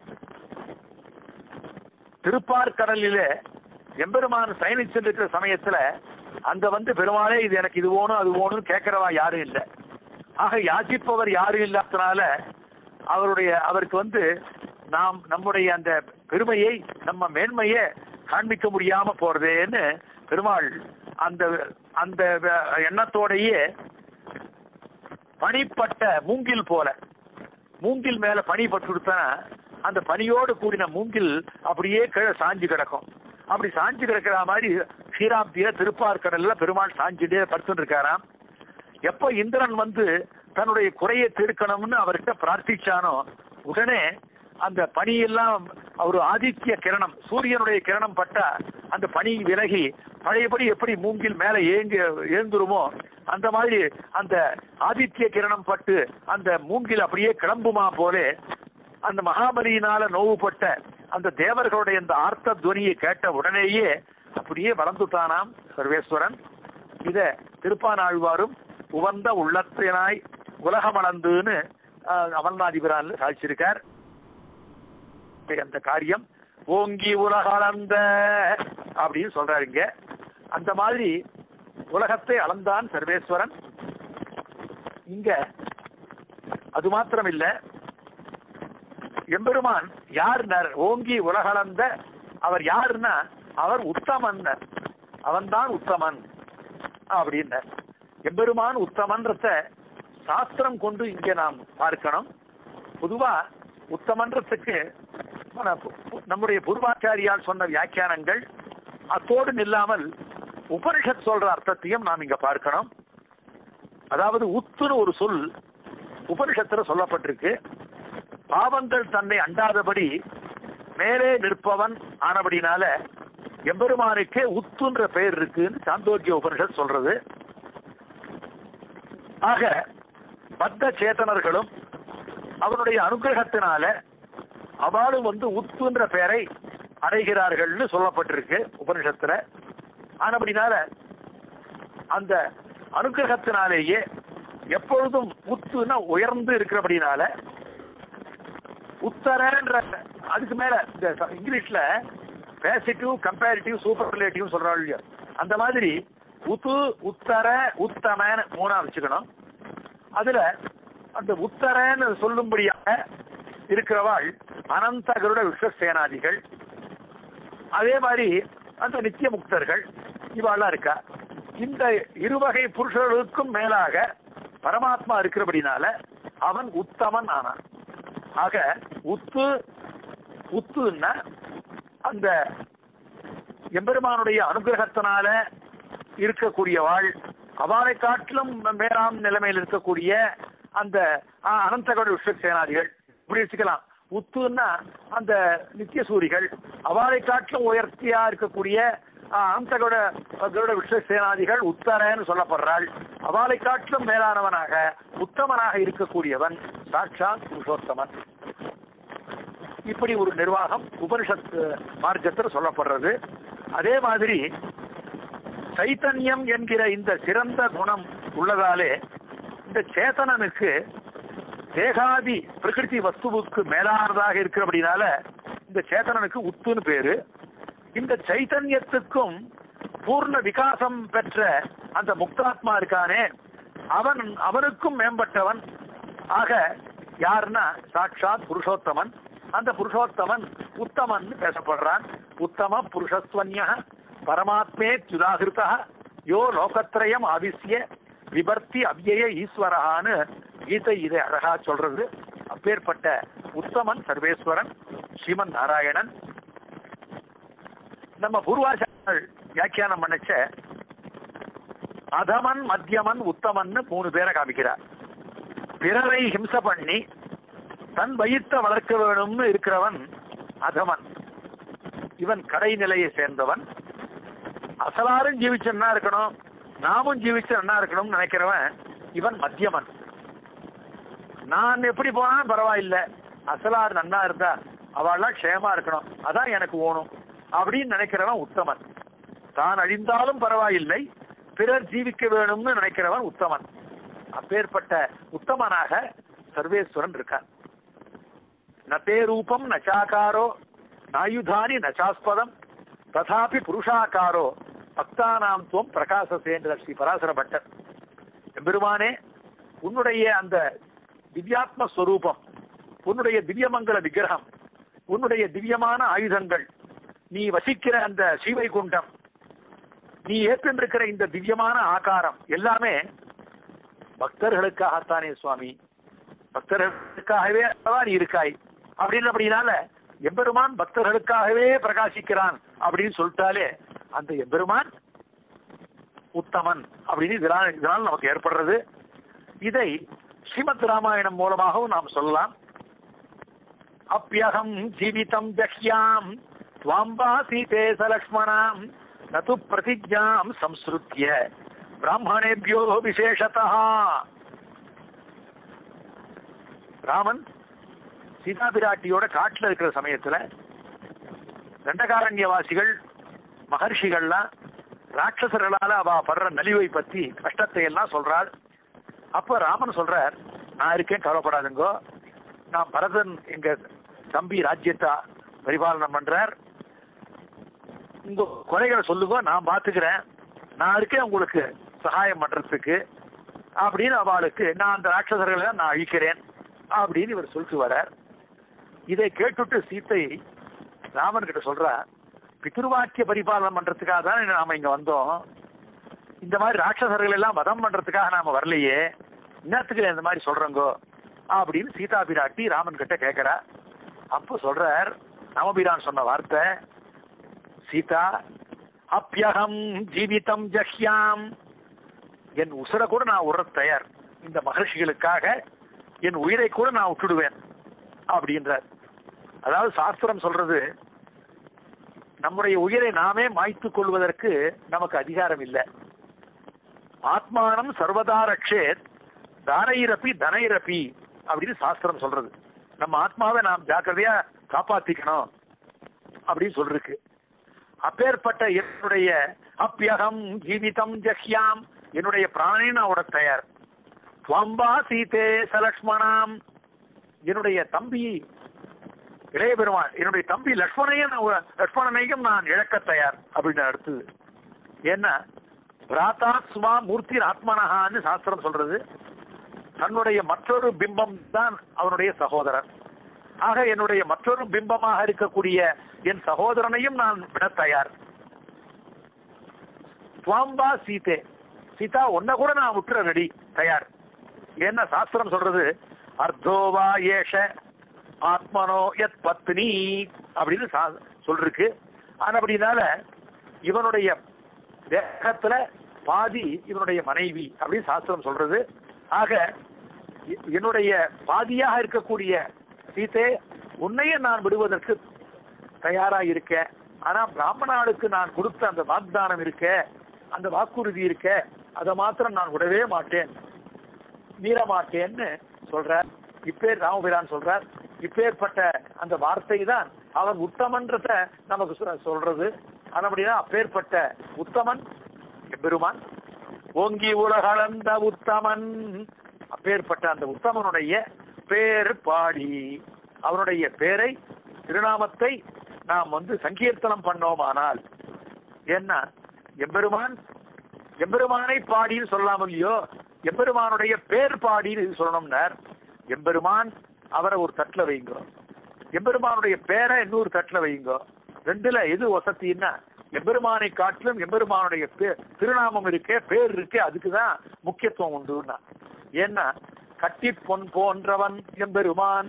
திருப்பார்கடலிலே எம்பெருமான் பயணிச்சிருக்கிற சமயத்துல அங்க வந்து பெருமாளே இது எனக்கு இது வேணும் அது வேணும்னு கேட்கிறவா யாரும் இல்லை ஆக யாசிப்பவர் யாரும் இல்லாதனால அவருடைய அவருக்கு வந்து நாம் நம்முடைய அந்த பெருமையை நம்ம மேன்மையை காண்பிக்க முடியாம போறதேன்னு பெருமாள் அந்த அந்த எண்ணத்தோடையே பனிப்பட்ட மூங்கில் போல மூங்கில் மேல பனி பட்டுடுத்தா அந்த பனியோடு கூடின மூங்கில் அப்படியே கீழே சாஞ்சு கிடக்கும் அப்படி சாஞ்சு கிடக்கிற மாதிரி ஸ்ரீராம்திய திருப்பார்கடல்ல பெருமாள் சாஞ்சுட்டே படுத்துட்டு இருக்காராம் எப்ப இந்திரன் வந்து தன்னுடைய குறையை தீர்க்கணும்னு அவர்கிட்ட பிரார்த்திச்சானோ உடனே அந்த பனியெல்லாம் ஒரு ஆதித்ய கிரணம் சூரியனுடைய கிரணம் பட்டா அந்த பனி விலகி பழையபடி எப்படி மூங்கில் மேல ஏங்கு ஏந்துருமோ அந்த மாதிரி அந்த ஆதித்ய கிரணம் பட்டு அந்த மூங்கில் அப்படியே கிளம்புமா போலே அந்த மகாபலியினால நோவுபட்ட அந்த தேவர்களுடைய அந்த ஆர்த்த துவனியை கேட்ட உடனேயே அப்படியே வளர்ந்துட்டானாம் சர்வேஸ்வரன் இத திருப்பானாழ்வாரும் உவந்த உள்ளத்தினாய் உலகமளந்துன்னு அமல்நாதிபிரான்ல சாதிச்சிருக்கார் அந்த காரியம் ஓங்கி உலகளந்த அப்படின்னு சொல்றாரு இங்க அந்த மாதிரி உலகத்தை அளந்தான் சர்வேஸ்வரன் இங்க அது மாத்திரம் இல்ல எம்பெருமான் யார் ஓங்கி உலகளந்த அவர் யாருன்னா அவர் உத்தமன் அவன்தான் உத்தமன் அப்படின்னு எம்பெருமான் உத்தமன்றத சாஸ்திரம் கொண்டு இங்க நாம் பார்க்கணும் பொதுவா உத்தமன்றத்துக்கு మన- நம்முடைய பூர்வாச்சாரியால் சொன்ன வியாக்கியானங்கள் அத்தோடு நில்லாமல் உபனிஷத் சொல்ற அர்த்தத்தையும் நாம் இங்க பார்க்கணும் அதாவது உத்துன்னு ஒரு சொல் உபனிஷத்துல சொல்லப்பட்டிருக்கு பாவங்கள் தன்னை அண்டாதபடி மேலே நிற்பவன் ஆனபடினால எம்பெருமானுக்கே உத்துன்ற பெயர் இருக்குன்னு சாந்தோக்கிய உபனிஷத் சொல்றது ஆக பத்த சேத்தனர்களும் அவனுடைய அனுகிரகத்தினால அவளும் வந்து உத்துன்ற பெயரை அடைகிறார்கள்னு சொல்லப்பட்டிருக்கு உபனிஷத்துல ஆனபடினால அந்த அனுகிரகத்தினாலேயே எப்பொழுதும் உத்துன்னா உயர்ந்து இருக்கிறபடினால உத்தரன்ற அதுக்கு மேல இந்த ச- இங்கிலீஷ்ல பேசிட்டிவ் கம்பேரிட்டிவ் சூப்பர்லேட்டிவ் சொல்றாள் இல்லையா அந்த மாதிரி உத்து உத்தர உத்தமன்னு மூணா வச்சுக்கணும் அதுல அந்த உத்தரன்னு சொல்லும்படியாக இருக்கிறவாள் அனந்த கருட விஸ்வசேனாதிகள் அதே மாதிரி அந்த நித்திய முக்தர்கள் இவாளெல்லாம் இருக்கா இந்த இருவகை புருஷர்களுக்கும் மேலாக பரமாத்மா இருக்கிறபடினால அவன் உத்தமன் ஆனான் ஆக உத்து உத்துன்னா அந்த எம்பெருமானுடைய அனுகிரகத்தினால இருக்கக்கூடியவாள் அவளை காட்டிலும் மேலாம் நிலைமையில் இருக்கக்கூடிய அந்த ஆ, அனந்தகோட விஸ்வசேனாதிகள் இப்படி வச்சுக்கலாம் உத்துன்னா அந்த நித்திய சூரிகள் அவளை காட்டிலும் உயர்த்தியா இருக்கக்கூடிய ஆ, அனந்தகோட கருட விஸ்வசேனாதிகள் உத்தரன்னு சொல்லப்படுறாள் அவளை காட்டிலும் மேலானவனாக உத்தமனாக இருக்கக்கூடியவன் சாட்சாத் புருஷோத்தமன் இப்படி ஒரு நிர்வாகம் உபனிஷத் மார்க்கத்தில் சொல்லப்படுறது அதே மாதிரி சைத்தன்யம் என்கிற இந்த சிறந்த குணம் உள்ளதாலே இந்த சேதனனுக்கு தேகாதி பிரகிருதி வஸ்துவுக்கு மேலானதாக இருக்கிறபடினால இந்த சேதனனுக்கு உத்துன்னு பேரு இந்த சைத்தன்யத்துக்கும் பூர்ண விகாசம் பெற்ற அந்த முக்தாத்மா இருக்கானே அவன் அவனுக்கும் மேம்பட்டவன் ஆக யாருன்னா சாட்சாத் புருஷோத்தமன் அந்த புருஷோத்தமன் உத்தமன் பேசப்படுறான் உத்தம புருஷஸ்வன்ய பரமாத்மே சுதாகிருதா யோ லோகத்ரயம் ஆவிசிய விபர்த்தி அவ்யய ஈஸ்வரஹான்னு கீதை இதை அழகா சொல்றது அப்பேற்பட்ட உத்தமன் சர்வேஸ்வரன் ஸ்ரீமன் நாராயணன் நம்ம பூர்வாச்சாரங்கள் வியாக்கியானம் பண்ணச்ச அதமன் மத்தியமன் உத்தமன்னு மூணு பேரை காமிக்கிறார் பிறரை ஹிம்ச பண்ணி தன் வயிற்ற வளர்க்க வேணும்னு இருக்கிறவன் அதமன் இவன் கடைநிலையை சேர்ந்தவன் அசலாரும் ஜீவிச்சு என்ன இருக்கணும் நாமும் ஜீவிச்சு என்ன இருக்கணும்னு நினைக்கிறவன் இவன் மத்தியமன் நான் எப்படி போனா பரவாயில்ல அசலார் நன்னா இருந்தா அவள்லாம் க்ஷேமா இருக்கணும் அதான் எனக்கு ஓணும் அப்படின்னு நினைக்கிறவன் உத்தமன் தான் அழிந்தாலும் பரவாயில்லை பிறர் ஜீவிக்க வேணும்னு நினைக்கிறவன் உத்தமன் அப்பேற்பட்ட உத்தமனாக சர்வேஸ்வரன் இருக்கான் நதே ரூபம் நச்சாகாரோ நாயுதானி நச்சாஸ்பதம் ததாபி புருஷாகாரோ பக்தானாம் துவம் பிரகாசசேன்ற ஸ்ரீ பராசர பட்டர் எம்பெருமானே உன்னுடைய அந்த திவ்யாத்ம ஸ்வரூபம் உன்னுடைய திவ்யமங்கல விக்கிரகம் உன்னுடைய திவ்யமான ஆயுதங்கள் நீ வசிக்கிற அந்த ஸ்ரீவைகுண்டம் நீ ஏற்றிருக்கிற இந்த திவ்யமான ஆகாரம் எல்லாமே பக்தர்களுக்காகத்தானே சுவாமி பக்தர்களுக்காகவே அல்லவா நீ இருக்காய் அப்படின்னு அப்படினால எம்பெருமான் பக்தர்களுக்காகவே பிரகாசிக்கிறான் அப்படின்னு சொல்லிட்டாலே அந்த எம்பெருமான் உத்தமன் அப்படின்னு இதனால் இதனால் நமக்கு ஏற்படுறது இதை ஸ்ரீமத் ராமாயணம் மூலமாகவும் நாம் சொல்லலாம் அப்பியகம் ஜீவிதம் ஜஹ்யாம் துவாம்பா சீதே சலக்ஷ்மணாம் நது பிரதிஜாம் சம்ஸ்ருத்திய பிராமணேபியோ விசேஷதா ராமன் சீதா பிராட்டியோட காட்டுல இருக்கிற சமயத்துல தண்டகாரண்யவாசிகள் மகர்ஷிகள்லாம் ராட்சசர்களால அவ படுற நலிவை பத்தி கஷ்டத்தை எல்லாம் சொல்றாள் அப்ப ராமன் சொல்றார் நான் இருக்கேன் கவலைப்படாதுங்கோ நான் பரதன் எங்க தம்பி ராஜ்யத்தை பரிபாலனம் பண்றார் உங்க குறைகளை சொல்லுங்க நான் பாத்துக்கிறேன் நான் இருக்கேன் உங்களுக்கு சகாயம் பண்றதுக்கு அப்படின்னு அவளுக்கு நான் அந்த ராட்சசர்களை நான் அழிக்கிறேன் அப்படின்னு இவர் சொல்லிட்டு வரார் இதை கேட்டுட்டு சீத்தை ராமன் கிட்ட சொல்றா பித்ருவாக்கிய பரிபாலனம் பண்றதுக்காக தானே நாம இங்க வந்தோம் இந்த மாதிரி ராட்சசர்கள் எல்லாம் வதம் பண்றதுக்காக நாம வரலையே இன்னத்துக்கு இந்த மாதிரி சொல்றோங்கோ அப்படின்னு சீதா பிராட்டி ராமன் கிட்ட கேக்குறா அப்போ சொல்றார் ராமபிரான் சொன்ன வார்த்தை சீதா அப்பியகம் ஜீவிதம் ஜஹ்யாம் என் உசுரை கூட நான் உற தயார் இந்த மகர்ஷிகளுக்காக என் உயிரை கூட நான் விட்டுடுவேன் அப்படின்றார் அதாவது சாஸ்திரம் சொல்றது நம்முடைய உயிரை நாமே மாய்த்துக் கொள்வதற்கு நமக்கு அதிகாரம் இல்லை ஆத்மானம் சர்வதா ரக்ஷேத் தானைரப்பி தனைரப்பி அப்படின்னு சாஸ்திரம் சொல்றது நம்ம ஆத்மாவை நாம் ஜாக்கிரதையா காப்பாத்திக்கணும் அப்படின்னு சொல்றதுக்கு அப்பேற்பட்ட என்னுடைய அப்பியகம் ஜீவிதம் ஜஹ்யாம் என்னுடைய பிராணனை நான் விட தயார் துவம்பா சீதே சலக்ஷ்மணாம் என்னுடைய தம்பி இளைய பெருமான் என்னுடைய தம்பி லக்ஷ்மணையும் நான் உ- லக்ஷ்மணனையும் நான் இழக்க தயார் அப்படின்னு அடுத்தது ஏன்னா பிராத்தா சுமா மூர்த்தி ஆத்மனஹான்னு சாஸ்திரம் சொல்றது தன்னுடைய மற்றொரு பிம்பம் தான் அவனுடைய சகோதரன் ஆக என்னுடைய மற்றொரு பிம்பமாக இருக்கக்கூடிய என் சகோதரனையும் நான் விட தயார் துவாம்பா சீதே சீதா ஒன்ன கூட நான் விட்டுற ரெடி தயார் என்ன சாஸ்திரம் சொல்றது அர்த்தோவா ஏஷ ஆத்மனோ யத் பத்னி அப்படின்னு சா- சொல்லிருக்கு ஆனா அப்படினால இவனுடைய தேகத்துல பாதி இவனுடைய மனைவி அப்படின்னு சாஸ்திரம் சொல்றது ஆக எ- என்னுடைய பாதியாக இருக்கக்கூடிய சீதே உன்னையே நான் விடுவதற்கு தயாரா இருக்கேன் ஆனா பிராமணாளுக்கு நான் கொடுத்த அந்த வாக்தானம் இருக்க அந்த வாக்குறுதி இருக்க அதை மாத்திரம் நான் விடவே மாட்டேன் மீற மாட்டேன்னு சொல்றார் இப்பேர் ராமபிரான் சொல்றார் இப்பேற்பட்ட அந்த வார்த்தை தான் அவன் உத்தமன்றத நமக்கு சொ- சொல்றது அப்படின்னா அப்பேற்பட்ட உத்தமன் பெருமான் ஓங்கி உலகளந்த உத்தமன் அப்பேற்பட்ட அந்த உத்தமனுடைய பேர் பாடி அவனுடைய பேரை திருநாமத்தை நாம் வந்து சங்கீர்த்தனம் பண்ணோமானால் என்ன எம்பெருமான் எம்பெருமானை பாடின்னு சொல்லலாம் இல்லையோ எம்பெருமானுடைய பேர் பாடின்னு இது சொல்லணும்னார் எம்பெருமான் அவரை ஒரு தட்டுல வைங்க எம்பெருமானுடைய பேரை இன்னொரு தட்டுல வைங்க ரெண்டுல எது வசத்தின்னா எம்பெருமானை காட்டிலும் எம்பெருமானுடைய பே- திருநாமம் இருக்கே பேர் இருக்கே அதுக்குதான் முக்கியத்துவம் உண்டுன்னா ஏன்னா கட்டி பொன் போன்றவன் எம்பெருமான்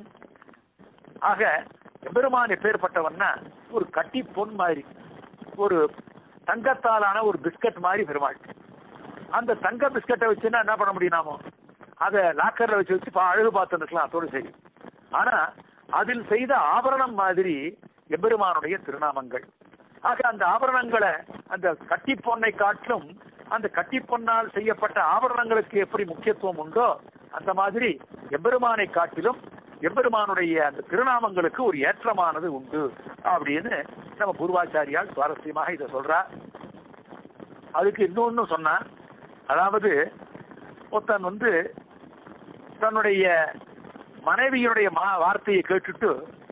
ஆக எம்பெருமான் எப்பேற்பட்டவன்னா ஒரு கட்டி பொன் மாதிரி ஒரு தங்கத்தாலான ஒரு பிஸ்கட் மாதிரி பெருமாள் அந்த தங்க பிஸ்கட்டை வச்சுன்னா என்ன பண்ண முடியும் நாமோ அதை லாக்கர்ல வச்சு வச்சு பா- அழகு பார்த்துருக்கலாம் அதோடு சரி ஆனா அதில் செய்த ஆபரணம் மாதிரி எம்பெருமானுடைய திருநாமங்கள் ஆக அந்த ஆபரணங்களை அந்த கட்டி பொன்னை காட்டிலும் அந்த கட்டி பொன்னால் செய்யப்பட்ட ஆபரணங்களுக்கு எப்படி முக்கியத்துவம் உண்டோ அந்த மாதிரி எம்பெருமானை காட்டிலும் எம்பெருமானுடைய அந்த திருநாமங்களுக்கு ஒரு ஏற்றமானது உண்டு அப்படின்னு நம்ம பூர்வாச்சாரியால் சுவாரஸ்யமாக இதை சொல்றார் அதுக்கு இன்னொன்னு சொன்னா அதாவது ஒருத்தன் வந்து தன்னுடைய மனைவியினுடைய மா வார்த்தையை கேட்டுட்டு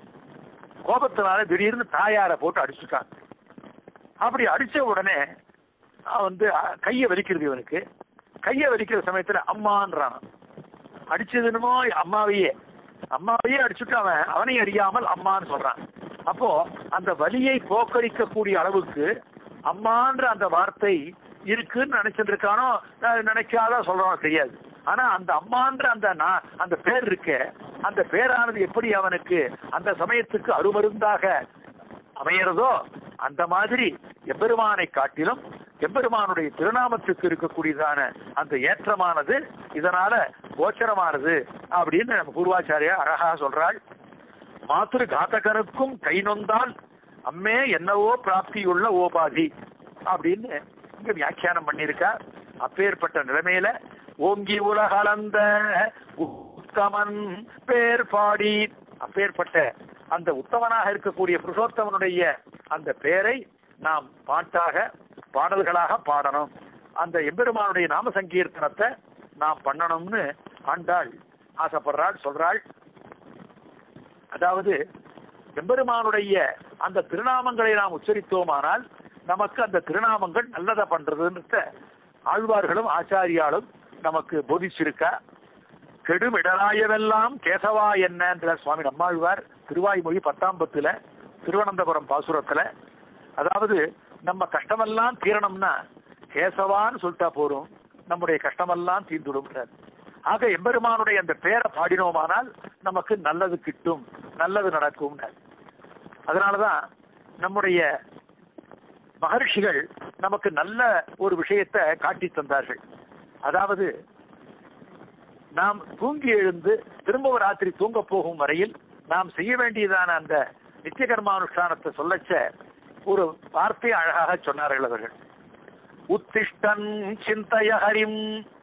கோபத்தினால திடீர்னு தாயாரை போட்டு அடிச்சுட்டான் அப்படி அடிச்ச உடனே அவன் வந்து அஹ், கையை வலிக்கிறது இவனுக்கு கையை வலிக்கிற சமயத்துல அம்மான்றான் அடிச்சதுனுமோ அம்மாவையே அம்மாவையே அடிச்சுட்டு அவன் அவனை அறியாமல் அம்மான்னு சொல்றான் அப்போ அந்த வலியை போக்கடிக்கக்கூடிய அளவுக்கு அம்மான்ற அந்த வார்த்தை இருக்குன்னு நினைச்சிட்டு இருக்கானோ அஹ் நினைக்காத சொல்றானோ தெரியாது ஆனா அந்த அம்மான்ற அந்த நா- அந்த பேர் இருக்கே அந்த பேரானது எப்படி அவனுக்கு அந்த சமயத்துக்கு அருமருந்தாக அமையறதோ அந்த மாதிரி எம்பெருமானை காட்டிலும் எம்பெருமானுடைய திருநாமத்துக்கு இருக்கக்கூடியதான அந்த ஏற்றமானது இதனால கோச்சரமானது அப்படின்னு நம்ம பூர்வாச்சாரியா அழகா சொல்றாள் மாத்திரு காத்தகனுக்கும் கை நொந்தால் அம்மே என்னவோ பிராப்தியுள்ள ஓபாதி அப்படின்னு இங்க வியாக்கியானம் பண்ணியிருக்கா அப்பேற்பட்ட நிலைமையில ஓங்கி உலகளந்த உத்தமன் பேர் பாடி அப்பேற்பட்ட அந்த உத்தமனாக இருக்கக்கூடிய புருஷோத்தமனுடைய அந்த பேரை நாம் பாட்டாக பாடல்களாக பாடணும் அந்த எம்பெருமானுடைய நாம சங்கீர்த்தனத்தை நாம் பண்ணணும்னு ஆண்டாள் ஆசைப்படுறாள் சொல்றாள் அதாவது எம்பெருமானுடைய அந்த திருநாமங்களை நாம் உச்சரித்தோமானால் நமக்கு அந்த திருநாமங்கள் நல்லதை பண்றதுன்ற ஆழ்வார்களும் ஆச்சாரியாலும் நமக்கு போதிச்சிருக்கா கெடுமிடராயவெல்லாம் கேசவா என்னன்ற சுவாமி நம்மாழ்வார் திருவாய்மொழி பத்தாம் பத்துல திருவனந்தபுரம் பாசுரத்துல அதாவது நம்ம கஷ்டமெல்லாம் தீரணும்னா கேசவான்னு சொல்லிட்டா போறோம் நம்முடைய கஷ்டமெல்லாம் தீர்ந்துடும் ஆக எம்பெருமானுடைய அந்த பேரை பாடினோமானால் நமக்கு நல்லது கிட்டும் நல்லது நடக்கும் அதனாலதான் நம்முடைய மகர்ஷிகள் நமக்கு நல்ல ஒரு விஷயத்தை காட்டி தந்தார்கள் அதாவது நாம் தூங்கி எழுந்து திரும்ப ராத்திரி தூங்க போகும் வரையில் நாம் செய்ய வேண்டியதான அந்த நித்திய கர்மானுஷ்டானத்தை சொல்லச்ச ஒரு வார்த்தையை அழகாக சொன்னார்கள் அவர்கள் உத்திஷ்டன் சிந்தய ஹரிம்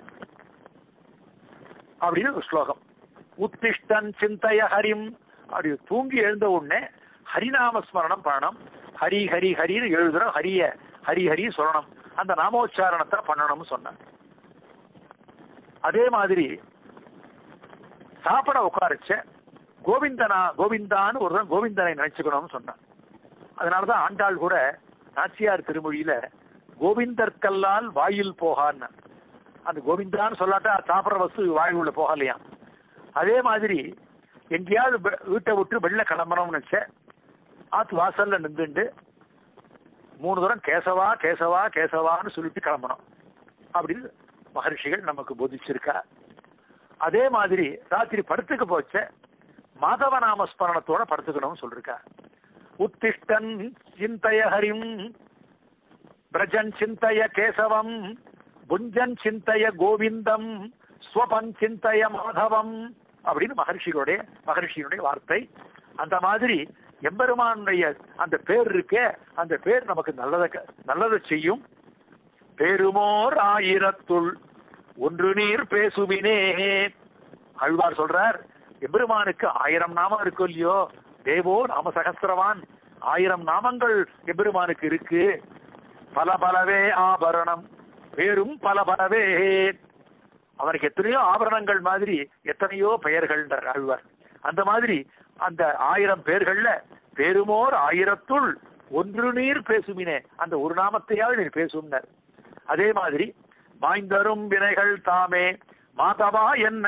அப்படின்னு ஒரு ஸ்லோகம் உத்திஷ்டன் சிந்தய ஹரிம் அப்படி தூங்கி எழுந்த உடனே ஹரிநாம ஸ்மரணம் பண்ணணும் ஹரி ஹரி ஹரின்னு எழுதுறோம் ஹரிய ஹரி ஹரி சொல்லணும் அந்த நாமோச்சாரணத்தை பண்ணணும்னு சொன்னாங்க அதே மாதிரி சாப்பிட உட்காரச்ச கோவிந்தனா கோவிந்தான்னு ஒருத்தன் கோவிந்தனை நினைச்சுக்கணும்னு சொன்னான் அதனாலதான் ஆண்டாள் கூட நாச்சியார் திருமொழியில கோவிந்தர்க்கல்லால் வாயில் போகான்னு அந்த கோவிந்தான்னு சொல்லாட்டா சாப்பிட்ற வஸ்து வாயில் உள்ள போகலையாம் அதே மாதிரி எங்கேயாவது வெ- வீட்டை விட்டு வெளில கிளம்பணும்னு நினைச்சேன் ஆத்து வாசல்ல நின்றுண்டு மூணு தூரம் கேசவா கேசவா கேசவான்னு சொல்லிட்டு கிளம்பணும் அப்படின்னு மகர்ஷிகள் நமக்கு போதிச்சிருக்கா அதே மாதிரி ராத்திரி படுத்துக்கு போச்ச மாதவ நாம ஸ்மரணத்தோட படுத்துக்கணும்னு சொல்லிருக்கா உத்திஷ்டன் சிந்தய ஹரிம் பிரஜன் சிந்தய கேசவம் புஞ்சன் சிந்தய கோவிந்தம் ஸ்வபன் சிந்தய மாதவம் அப்படின்னு மகர்ஷிகளுடைய மகர்ஷியினுடைய வார்த்தை அந்த மாதிரி எம்பெருமானுடைய அந்த பேர் இருக்கே அந்த பேர் நமக்கு நல்லதை க- நல்லதை செய்யும் பெருமோர் ஆயிரத்துள் ஒன்று நீர் பேசுவினே அழ்வார் சொல்றார் எம்பெருமானுக்கு ஆயிரம் நாமம் இருக்கு இல்லையோ தேவோ நாம சகஸ்திரவான் ஆயிரம் நாமங்கள் எம்பெருமானுக்கு இருக்கு பல பலவே ஆபரணம் பேரும் பல பலவே அவனுக்கு எத்தனையோ ஆபரணங்கள் மாதிரி எத்தனையோ பெயர்கள் ஆழ்வார் அந்த மாதிரி அந்த ஆயிரம் பேர்கள்ல பெருமோர் ஆயிரத்துள் ஒன்று நீர் பேசுமினே அந்த ஒரு நாமத்தையாவது நீர் பேசும்னர் அதே மாதிரி வாய்ந்தரும் வினைகள் தாமே மாதவா என்ன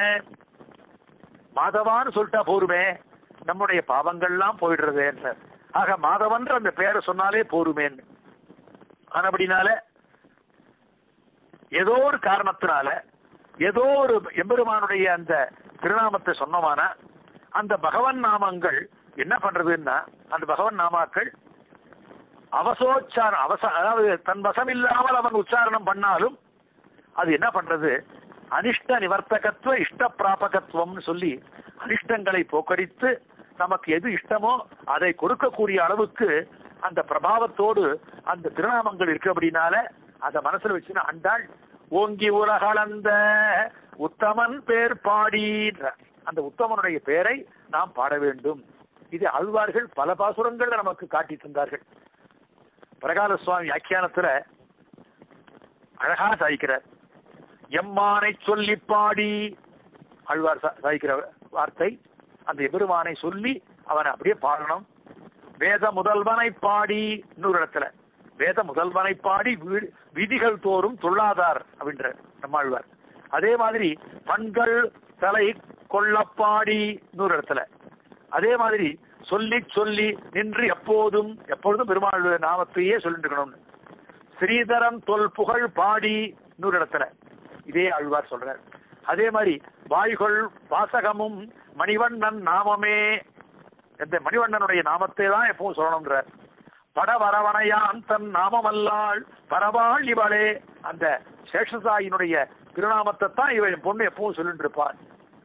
மாதவான்னு சொல்லிட்டா போருமே நம்முடைய பாவங்கள்லாம் போயிடுறது என்ற ஆக மாதவன்ற அந்த பேரை சொன்னாலே போருமேன்னு ஆனபடினால ஏதோ ஒரு காரணத்தினால ஏதோ ஒரு எம்பெருமானுடைய அந்த திருநாமத்தை சொன்னோமானா அந்த பகவன் நாமங்கள் என்ன பண்றதுன்னா அந்த பகவன் நாமாக்கள் அவசோச்சாரம் அவச அதாவது தன் வசம் இல்லாமல் அவன் உச்சாரணம் பண்ணாலும் அது என்ன பண்றது அனிஷ்ட நிவர்த்தகத்துவ இஷ்ட பிராபகத்துவம்னு சொல்லி அனிஷ்டங்களை போக்கடித்து நமக்கு எது இஷ்டமோ அதை கொடுக்கக்கூடிய அளவுக்கு அந்த பிரபாவத்தோடு அந்த திருநாமங்கள் இருக்கு அப்படின்னால அதை மனசுல வச்சுன்னு ஆண்டாள் ஓங்கி உலகளந்த உத்தமன் பேர் பாடின்ற அந்த உத்தமனுடைய பெயரை நாம் பாட வேண்டும் இது ஆழ்வார்கள் பல பாசுரங்கள்ல நமக்கு காட்டி தந்தார்கள் பிரகால சுவாமி வியாக்கியானத்துல அழகா சாய்க்கிறார் எம்மானை சொல்லி பாடி ஆழ்வார் சா- சாய்க்கிற வார்த்தை அந்த எபெருமானை சொல்லி அவனை அப்படியே பாடணும் வேத முதல்வனை பாடி இன்னொரு இடத்துல வேத முதல்வனை பாடி வீ- விதிகள் தோறும் துள்ளாதார் அப்படின்ற நம்மாழ்வார் அதே மாதிரி பண்கள் தலை கொள்ளப்பாடி இன்னொரு இடத்துல அதே மாதிரி சொல்லி சொல்லி நின்று எப்போதும் எப்பொழுதும் பெருமாள் நாமத்தையே சொல்லிட்டு இருக்கணும்னு ஸ்ரீதரன் தொல் புகழ் பாடி இன்னொரு இடத்துல இதே ஆழ்வார் சொல்றார் அதே மாதிரி வாய்கொள் வாசகமும் மணிவண்ணன் நாமமே இந்த மணிவண்ணனுடைய நாமத்தை தான் எப்பவும் சொல்லணும்ன்றார் படவரவணையான் தன் நாமமல்லாள் பரவாள் இவளே அந்த சேஷசாயினுடைய திருநாமத்தை தான் இவன் பொண்ணு எப்பவும் சொல்லிட்டு இருப்பான்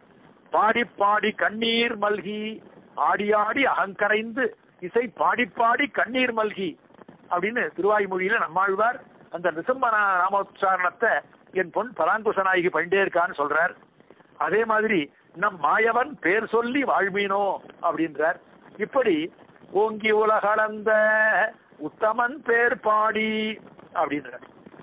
பாடி பாடி கண்ணீர் மல்கி ஆடி ஆடி அகங்கரைந்து இசை பாடி பாடி கண்ணீர் மல்கி அப்படின்னு திருவாய்மொழியில நம்மாழ்வார் அந்த நிசம்ப நா- நாமோச்சாரணத்தை என் பொன் பராங்குஷ நாயகி பண்ணிட்டே இருக்கான்னு சொல்றார் அதே மாதிரி நம் மாயவன் பேர் சொல்லி வாழ்வீனோ அப்படின்றார் இப்படி ஓங்கி உலகளந்த உத்தமன் பேர் பாடி அப்படின்றார்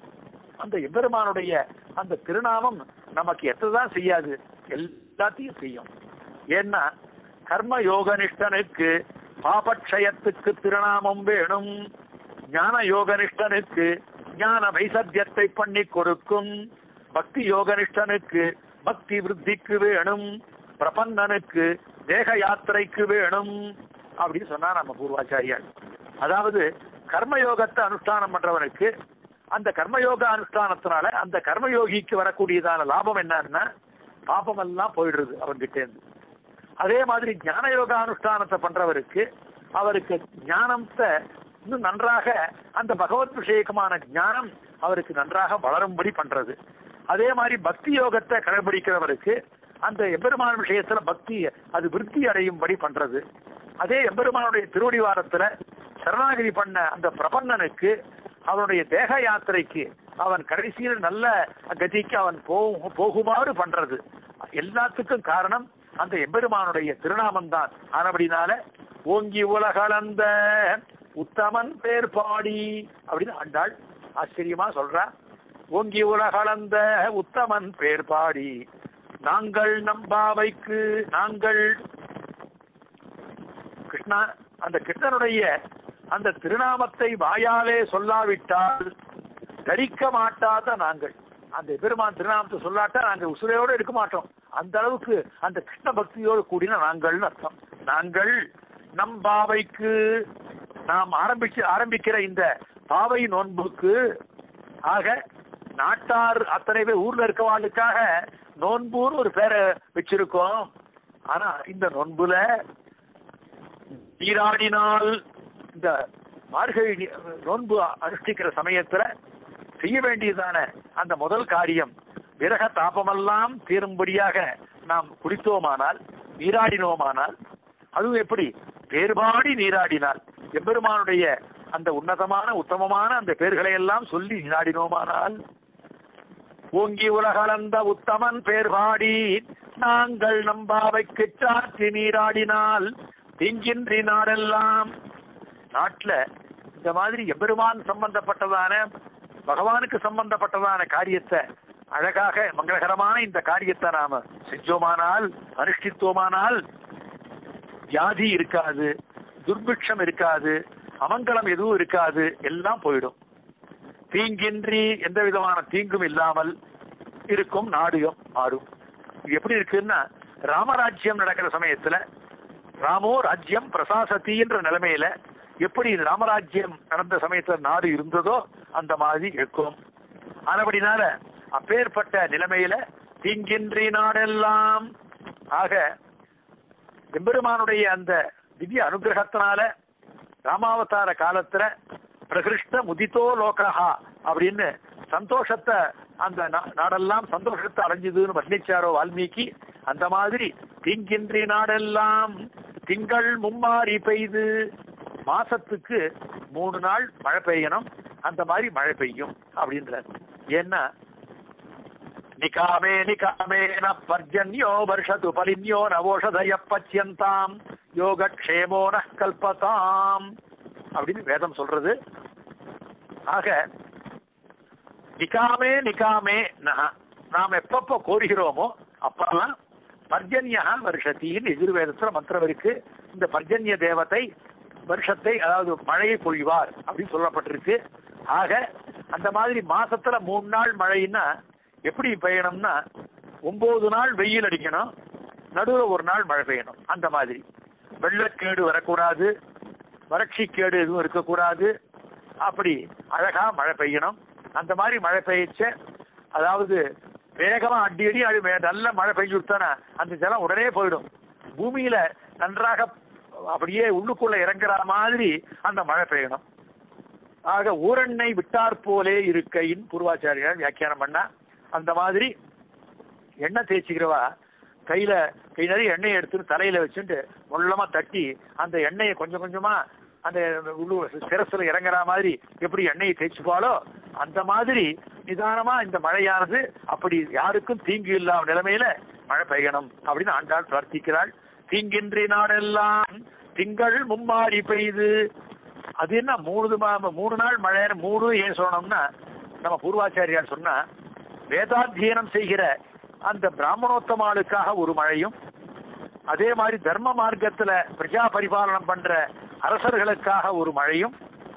அந்த எம்பெருமானுடைய அந்த திருநாமம் நமக்கு எத்ததான் செய்யாது எல்லாத்தையும் செய்யும் ஏன்னா கர்ம யோக நிஷ்டனுக்கு பாபக்ஷயத்துக்கு திருநாமம் வேணும் ஞான யோக நிஷ்டனுக்கு ஞான வைசத்தியத்தை பண்ணி கொடுக்கும் பக்தி யோக நிஷ்டனுக்கு பக்தி விருத்திக்கு வேணும் பிரபந்தனுக்கு தேக யாத்திரைக்கு வேணும் அப்படின்னு சொன்னா நம்ம பூர்வாச்சாரியார் அதாவது கர்மயோகத்தை அனுஷ்டானம் பண்றவனுக்கு அந்த கர்மயோக அனுஷ்டானத்தினால அந்த கர்மயோகிக்கு வரக்கூடியதான லாபம் என்னன்னா பாபமெல்லாம் போயிடுறது அவன்கிட்ட இருந்து அதே மாதிரி ஞான யோகா அனுஷ்டானத்தை பண்றவருக்கு அவருக்கு ஞானத்தை இன்னும் நன்றாக அந்த பகவத் விஷயகமான ஞானம் அவருக்கு நன்றாக வளரும்படி பண்றது அதே மாதிரி பக்தி யோகத்தை கடைபிடிக்கிறவருக்கு அந்த எம்பெருமான் விஷயத்துல பக்தி அது விருத்தி அடையும்படி பண்றது அதே எம்பெருமானுடைய திருவடிவாரத்துல சரணாகதி பண்ண அந்த பிரபன்னனுக்கு அவனுடைய தேக யாத்திரைக்கு அவன் கடைசியில் நல்ல கதிக்கு அவன் போகும் போகுமாறு பண்றது எல்லாத்துக்கும் காரணம் அந்த எம்பெருமானுடைய திருநாமம் தான் ஆனபடினால ஓங்கி உலகளந்த உத்தமன் பேர் பாடி அப்படின்னு ஆண்டாள் ஆச்சரியமா சொல்றா ஓங்கி உலகளந்த உத்தமன் பேர் பாடி நாங்கள் நம்பாவைக்கு நாங்கள் கிருஷ்ணா அந்த கிருஷ்ணனுடைய அந்த திருநாமத்தை வாயாலே சொல்லாவிட்டால் தரிக்க மாட்டாத நாங்கள் அந்த பெருமான் திருநாமத்தை சொல்லாட்டா நாங்க உசுரையோட இருக்க மாட்டோம் அந்த அளவுக்கு அந்த கிருஷ்ண பக்தியோடு கூடின நாங்கள்னு அர்த்தம் நாங்கள் நம் பாவைக்கு நாம் ஆரம்பிச்சு ஆரம்பிக்கிற இந்த பாவை நோன்புக்கு ஆக நாட்டார் அத்தனை பேர் ஊர்ல இருக்கவாளுக்காக நோன்புன்னு ஒரு பேரை வச்சிருக்கோம் ஆனா இந்த நோன்புல நீராடினால் இந்த மார்கழி நீ- நோன்பு அனுஷ்டிக்கிற சமயத்துல செய்ய வேண்டியதான அந்த முதல் காரியம் விரக தாபமெல்லாம் தீரும்படியாக நாம் குடித்தோமானால் நீராடினோமானால் அதுவும் எப்படி பேர்பாடி நீராடினால் எம்பெருமானுடைய அந்த உன்னதமான உத்தமமான அந்த பேர்களை எல்லாம் சொல்லி நீராடினோமானால் ஓங்கி உலகளந்த உத்தமன் பேர்பாடி நாங்கள் நம்பாவைக்கு சாற்றி நீராடினால் திங்கின்றி நாடெல்லாம் நாட்டுல இந்த மாதிரி எபெருமான் சம்பந்தப்பட்டதான பகவானுக்கு சம்பந்தப்பட்டதான காரியத்தை அழகாக மங்களகரமான இந்த காரியத்தை நாம செஞ்சோமானால் அனுஷ்டித்தோமானால் வியாதி இருக்காது துர்பிக்ஷம் இருக்காது அமங்கலம் எதுவும் இருக்காது எல்லாம் போயிடும் தீங்கின்றி எந்த விதமான தீங்கும் இல்லாமல் இருக்கும் நாடுகம் ஆடும் இது எப்படி இருக்குன்னா ராமராஜ்யம் நடக்கிற சமயத்துல ராமோ ராஜ்யம் பிரசாசத்தின்ற நிலைமையில எப்படி இது ராமராஜ்யம் நடந்த சமயத்துல நாடு இருந்ததோ அந்த மாதிரி இருக்கும் ஆனபடினால அப்பேற்பட்ட நிலைமையில தீங்கின்றி நாடெல்லாம் ஆக எம்பெருமானுடைய அந்த திவ்ய அனுகிரகத்தினால ராமாவதார காலத்துல பிரகிருஷ்ட முதித்தோ லோகஹா அப்படின்னு சந்தோஷத்தை அந்த நா- நாடெல்லாம் சந்தோஷத்தை அடைஞ்சதுன்னு வர்ணிச்சாரோ வால்மீகி அந்த மாதிரி திங்கின்றி நாடெல்லாம் திங்கள் மும்மாரி பெய்து மாசத்துக்கு மூணு நாள் மழை பெய்யணும் அந்த மாதிரி மழை பெய்யும் அப்படின்றார் ஏன்னா நிகாமே நிகாமேன பர்ஜன்யோ வருஷத்து பலின்யோ நவோஷதய பச்சியந்தாம் யோகக்ஷேமோ ந கல்பதாம் அப்படின்னு வேதம் சொல்றது ஆக நிகாமே நிகாமே நக நாம் எப்பப்போ கோருகிறோமோ அப்பெல்லாம் பர்ஜன்யா வருஷத்தின்னு எதிர்வேதத்துல மந்திரம் இருக்கு இந்த பர்ஜன்ய தேவதை வருஷத்தை அதாவது மழையை பொழிவார் அப்படின்னு சொல்லப்பட்டிருக்கு ஆக அந்த மாதிரி மாசத்துல மூணு நாள் மழைன்னா எப்படி பெய்யணும்னா ஒன்பது நாள் வெயில் அடிக்கணும் நடுவுல ஒரு நாள் மழை பெய்யணும் அந்த மாதிரி வெள்ளக்கேடு வரக்கூடாது வறட்சிக்கேடு எதுவும் இருக்கக்கூடாது அப்படி அழகா மழை பெய்யணும் அந்த மாதிரி மழை பெய்யச்ச அதாவது வேகமா அடி அடி அடி வே- நல்ல மழை பெஞ்சு விட்டானா அந்த ஜலம் உடனே போயிடும் பூமியில நன்றாக அப்படியே உள்ளுக்குள்ள இறங்குற மாதிரி அந்த மழை பெய்யணும் ஆக ஊரண்ணை விட்டார் போலே இருக்கையின் பூர்வாச்சாரியார் வியாக்கியானம் பண்ணா அந்த மாதிரி எண்ணெய் தேய்ச்சிக்கிறவா கையில கை நிறைய எண்ணெயை எடுத்து தலையில வச்சுட்டு முள்ளமா தட்டி அந்த எண்ணெயை கொஞ்சம் கொஞ்சமா அந்த உள்ளு சிரசுல இறங்குற மாதிரி எப்படி எண்ணெயை தேய்ச்சுப்பாளோ அந்த மாதிரி நிதானமா இந்த மழையானது அப்படி யாருக்கும் தீங்கு இல்லாம நிலைமையில மழை பெய்யணும் அப்படின்னு ஆண்டாள் பிரார்த்திக்கிறாள் தீங்கின்றி நாடெல்லாம் திங்கள் மும்மாரி பெய்து அது என்ன மூணு மா- மூணு நாள் மழை மூணு ஏன் சொல்லணும்னா நம்ம பூர்வாச்சாரியார் சொன்னா வேதாத்தியனம் செய்கிற அந்த பிராமணோத்தமாளுக்காக ஒரு மழையும் அதே மாதிரி தர்ம மார்க்கத்துல பிரஜா பரிபாலனம் பண்ற அரசர்களுக்காக ஒரு மழையும்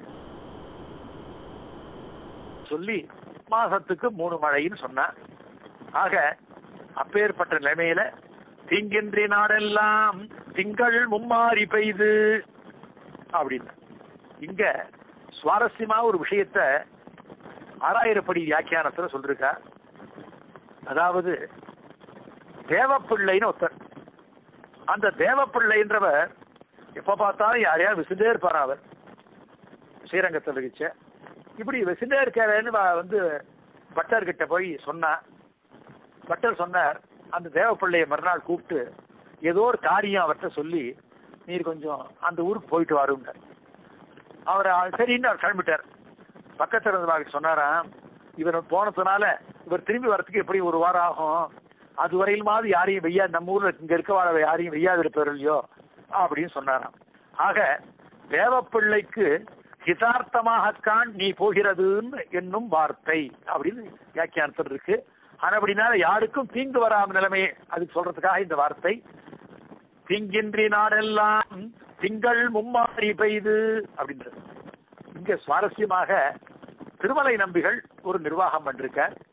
சொல்லி மாசத்துக்கு மூணு மழைன்னு சொன்னா ஆக அப்பேற்பட்ட நிலைமையில தீங்கின்றி நாடெல்லாம் திங்கள் மும்மாரி பெய்து அப்படின்னு இங்க சுவாரஸ்யமா ஒரு விஷயத்த ஆறாயிரப்படி வியாக்கியானத்துல சொல்லிருக்கா அதாவது தேவப்பிள்ளைன்னு ஒருத்தர் அந்த தேவப்பிள்ளைன்றவர் எப்ப பார்த்தாலும் யாரையாவது விசுந்தே இருப்பார் அவர் ஸ்ரீரங்கத்தில் இருந்துச்சு இப்படி விசுந்தே இருக்காருன்னு வ- வந்து பட்டர்கிட்ட போய் சொன்னா பட்டர் சொன்னார் அந்த தேவப்பிள்ளையை மறுநாள் கூப்பிட்டு ஏதோ ஒரு காரியம் அவர்கிட்ட சொல்லி நீர் கொஞ்சம் அந்த ஊருக்கு போயிட்டு வாருங்க அவர் சரின்னு அவர் கிளம்பிட்டார் பக்கத்துல இருந்தவங்க சொன்னாராம் இவர் போனதுனால இவர் திரும்பி வரத்துக்கு எப்படி ஒரு வாரம் ஆகும் அது வரையிலுமாவது யாரையும் வெய்யா நம்ம ஊர்ல இங்க இருக்க வாழ யாரையும் வெய்யாது இருப்பார் இல்லையோ அப்படின்னு சொன்னாராம் ஆக தேவப்பிள்ளைக்கு ஹிதார்த்தமாகத்தான் நீ போகிறதுன்னு என்னும் வார்த்தை அப்படின்னு வியாக்கியானத்தில் இருக்கு ஆனபடினால யாருக்கும் தீங்கு வராம நிலைமை அதுக்கு சொல்றதுக்காக இந்த வார்த்தை திங்கின்றி நாடெல்லாம் திங்கள் மும்மாரி பெய்து அப்படின்றது இங்க சுவாரஸ்யமாக திருமலை நம்பிகள் ஒரு நிர்வாகம் பண்ணிருக்கார்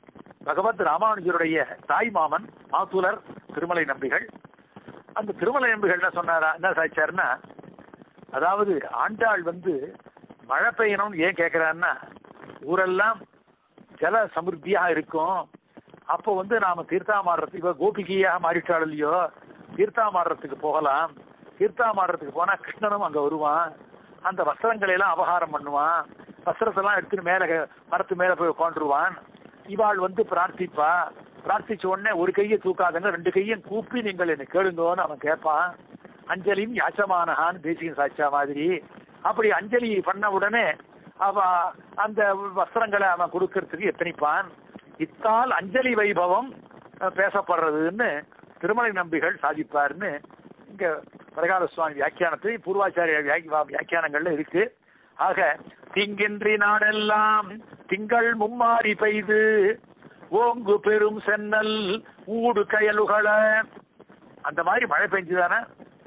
பகவத் ராமானுஜருடைய தாய் மாமன் மாத்துலர் திருமலை நம்பிகள் அந்த திருமலை நம்பிகள் என்ன சொன்னாரா என்ன சாய்ச்சாருன்னா அதாவது ஆண்டாள் வந்து மழை பெய்யணும்னு ஏன் கேட்கிறான்னா ஊரெல்லாம் ஜல சமிருத்தியாக இருக்கும் அப்போ வந்து நாம தீர்த்தாமாடுறதுக்கு இவ கோபிகையாக மாறிட்டாள் இல்லையோ தீர்த்தாமாடுறதுக்கு போகலாம் தீர்த்தாமாடுறதுக்கு போனா கிருஷ்ணனும் அங்க வருவான் அந்த வஸ்திரங்களை எல்லாம் அபகாரம் பண்ணுவான் வஸ்திரத்தெல்லாம் எடுத்துட்டு மேல மரத்து மேல போய் உட்காந்துருவான் இவாள் வந்து பிரார்த்திப்பா பிரார்த்திச்ச உடனே ஒரு கையை தூக்காதுங்க ரெண்டு கையும் கூப்பி நீங்கள் என்ன கேளுங்கன்னு அவன் கேட்பான் அஞ்சலியும் யாச்சமானஹான்னு தேசியம் சாட்சா மாதிரி அப்படி அஞ்சலி பண்ண உடனே அவ அந்த வஸ்திரங்களை அவன் கொடுக்கறதுக்கு எத்தனிப்பான் இத்தால் அஞ்சலி வைபவம் அஹ், பேசப்படுறதுன்னு திருமலை நம்பிகள் சாதிப்பார்னு இங்க பிரகார சுவாமி வியாக்கியானத்தை பூர்வாச்சாரிய வியா- வியாக்கியானங்கள்ல இருக்கு ஆக திங்கின்றி நாடெல்லாம் திங்கள் மும்மாறி பெய்து ஓங்கு பெரும் சென்னல் ஊடு கயலுகள அந்த மாதிரி மழை பெஞ்சுதானே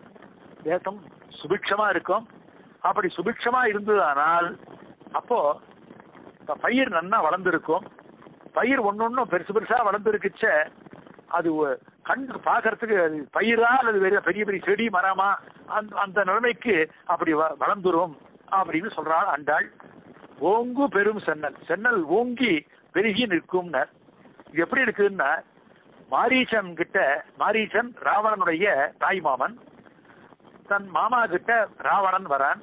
தேசம் சுபிக்ஷமா இருக்கும் அப்படி சுபிக்ஷமா இருந்ததானால் அப்போ இப்ப பயிர் நன்னா வளர்ந்துருக்கும் பயிர் ஒன்னொன்னும் பெருசு பெருசா வளர்ந்துருக்குச்ச அது ஒ- கண்டு பார்க்கறதுக்கு அது பயிரா அல்லது வேற பெரிய பெரிய செடி மரமா அந்த அந்த நிலைமைக்கு அப்படி வ- வளர்ந்துரும் அப்படின்னு சொல்றாள் அண்டாள் ஓங்கு பெரும் சென்னல் சென்னல் ஓங்கி பெருகி நிற்கும்னர் இது எப்படி இருக்குன்னா மாரீசன் கிட்ட மாரீசன் ராவணனுடைய தாய் மாமன் தன் மாமா கிட்ட ராவணன் வரான்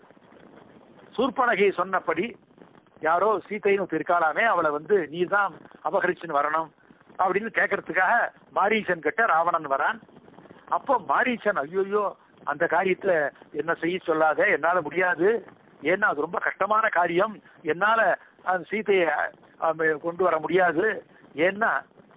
சூர்பனகை சொன்னபடி யாரோ சீத்தைன்னு ஒருத்தி இருக்காளாமே அவளை வந்து நீ தான் அபகரிச்சுன்னு வரணும் அப்படின்னு கேட்கறதுக்காக மாரீசன் கிட்ட ராவணன் வரான் அப்போ மாரீசன் ஐயோ அந்த காரியத்துல என்ன செய்ய சொல்லாத என்னால முடியாது ஏன்னா அது ரொம்ப கஷ்டமான காரியம் என்னால அந்த சீத்தையை அஹ், கொண்டு வர முடியாது ஏன்னா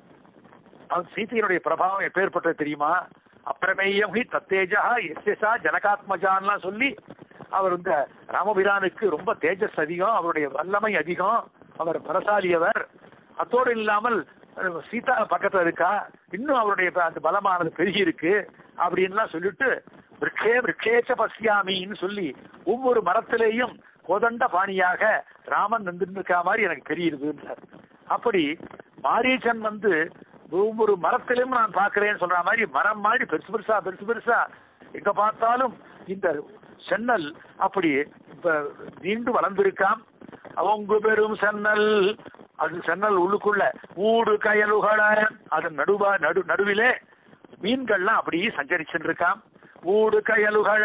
அவன் சீதையினுடைய பிரபாவம் எப்பேற்பட்டது தெரியுமா அப்பிரமேயம் ஹி தத்தேஜா எஸ்எஸ்ஆ ஜனகாத்மஜான்லாம் சொல்லி அவர் இந்த ராமபிரானுக்கு ரொம்ப தேஜஸ் அதிகம் அவருடைய வல்லமை அதிகம் அவர் பலசாலியவர் அத்தோடு இல்லாமல் அஹ், சீதா பக்கத்துல இருக்கா இன்னும் அவருடைய ப- அந்த பலமானது பெருகி இருக்கு அப்படின்லாம் சொல்லிட்டு விரக்ஷே விரக்ஷேச்ச பசியாமின்னு சொல்லி ஒவ்வொரு மரத்திலேயும் கோதண்ட பாணியாக ராமன் நின்றுருக்கா மாதிரி எனக்கு தெரியுதுன்றார் அப்படி மாரீச்சன் வந்து ஒவ்வொரு மரத்திலும் நான் பார்க்கிறேன்னு சொல்ற மாதிரி மரம் மாதிரி பெருசு பெருசா பெருசு பெருசா எங்க பார்த்தாலும் இந்த சென்னல் அப்படி இப்ப நீண்டு வளர்ந்திருக்காம் அவங்க பெரும் சென்னல் அது சென்னல் உள்ளுக்குள்ள ஊடு கயலுகள அதன் நடுவா நடு நடுவிலே மீன்கள்லாம் அப்படியே சஞ்சரிச்சுட்டு இருக்காம் ஊடு கயலுகள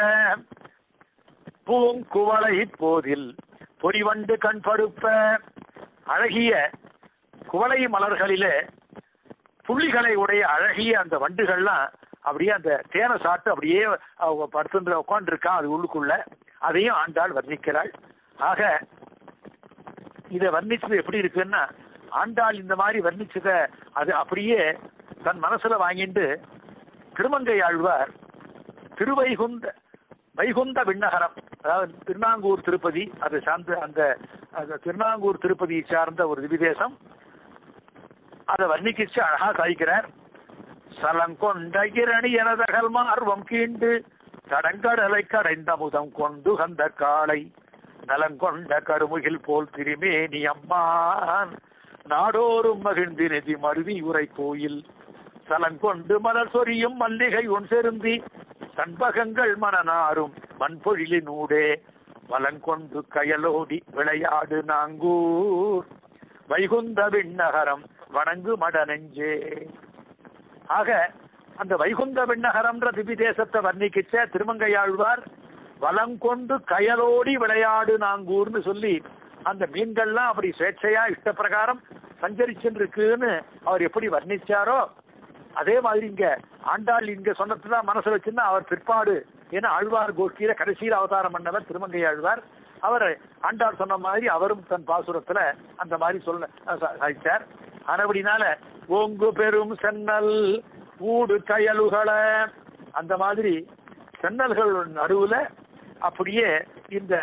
பூங்குவளை போதில் பொறிவண்டு கண் படுப்ப அழகிய குவளை மலர்களிலே புள்ளிகளை உடைய அழகிய அந்த வண்டுகள்லாம் அப்படியே அந்த தேனை சாப்பிட்டு அப்படியே அவங்க படுத்து உட்காந்துருக்கான் அது உள்ளுக்குள்ள அதையும் ஆண்டாள் வர்ணிக்கிறாள் ஆக இதை வர்ணிச்சது எப்படி இருக்குன்னா ஆண்டாள் இந்த மாதிரி வர்ணிச்சத அது அப்படியே தன் மனசுல வாங்கிட்டு திருமங்கை ஆழ்வார் திருவைகுந்த வைகுந்த விண்ணகரம் அதாவது திருநாங்கூர் திருப்பதி அது சார்ந்த அந்த அந்த திருநாங்கூர் திருப்பதியை சார்ந்த ஒரு திவிதேசம் அதை வர்ணிக்கிச்சு அழகா சாய்க்கிறார் சலங்கொண்ட இரணி எனதகல் மார்வம் கீண்டு தடங்கடலை கடைந்த முதம் கொண்டு கந்த காளை நலங்கொண்ட கருமுகில் போல் திருமேனி அம்மான் நாடோறும் மகிழ்ந்து நெதி மருவி உரை கோயில் சலங்கொண்டு மலர் சொரியும் மல்லிகை ஒன் செருந்தி சண்பகங்கள் மனநாரும் மண்பொழிலினூடே வலங்கொண்டு கயலோடி விளையாடு நாங்கூர் வைகுந்த விண்ணகரம் வணங்கு மட நெஞ்சே ஆக அந்த வைகுந்த விண்ணகரம்ன்ற திவி தேசத்தை வர்ணிக்கிச்ச திருமங்கையாழ்வார் வலங்கொண்டு கயலோடி விளையாடு நாங்கூர்னு சொல்லி அந்த மீன்கள்லாம் அப்படி சுவேட்சையா இஷ்ட பிரகாரம் சஞ்சரிச்சுன்னு இருக்குன்னு அவர் எப்படி வர்ணிச்சாரோ அதே மாதிரி இங்க ஆண்டாள் இங்க சொன்னதுதான் மனசுல வச்சிருந்தா அவர் பிற்பாடு ஏன்னா ஆழ்வார் கோஷ்டியில கடைசியில் அவதாரம் பண்ணவர் திருமங்கை ஆழ்வார் அவர் ஆண்டாள் சொன்ன மாதிரி அவரும் தன் பாசுரத்துல அந்த மாதிரி சொல்ல சா- சாதிச்சார் ஆனபடினால ஓங்கு பெரும் சென்னல் ஊடு கயலுகள அந்த மாதிரி சென்னல்கள் நடுவுல அப்படியே இந்த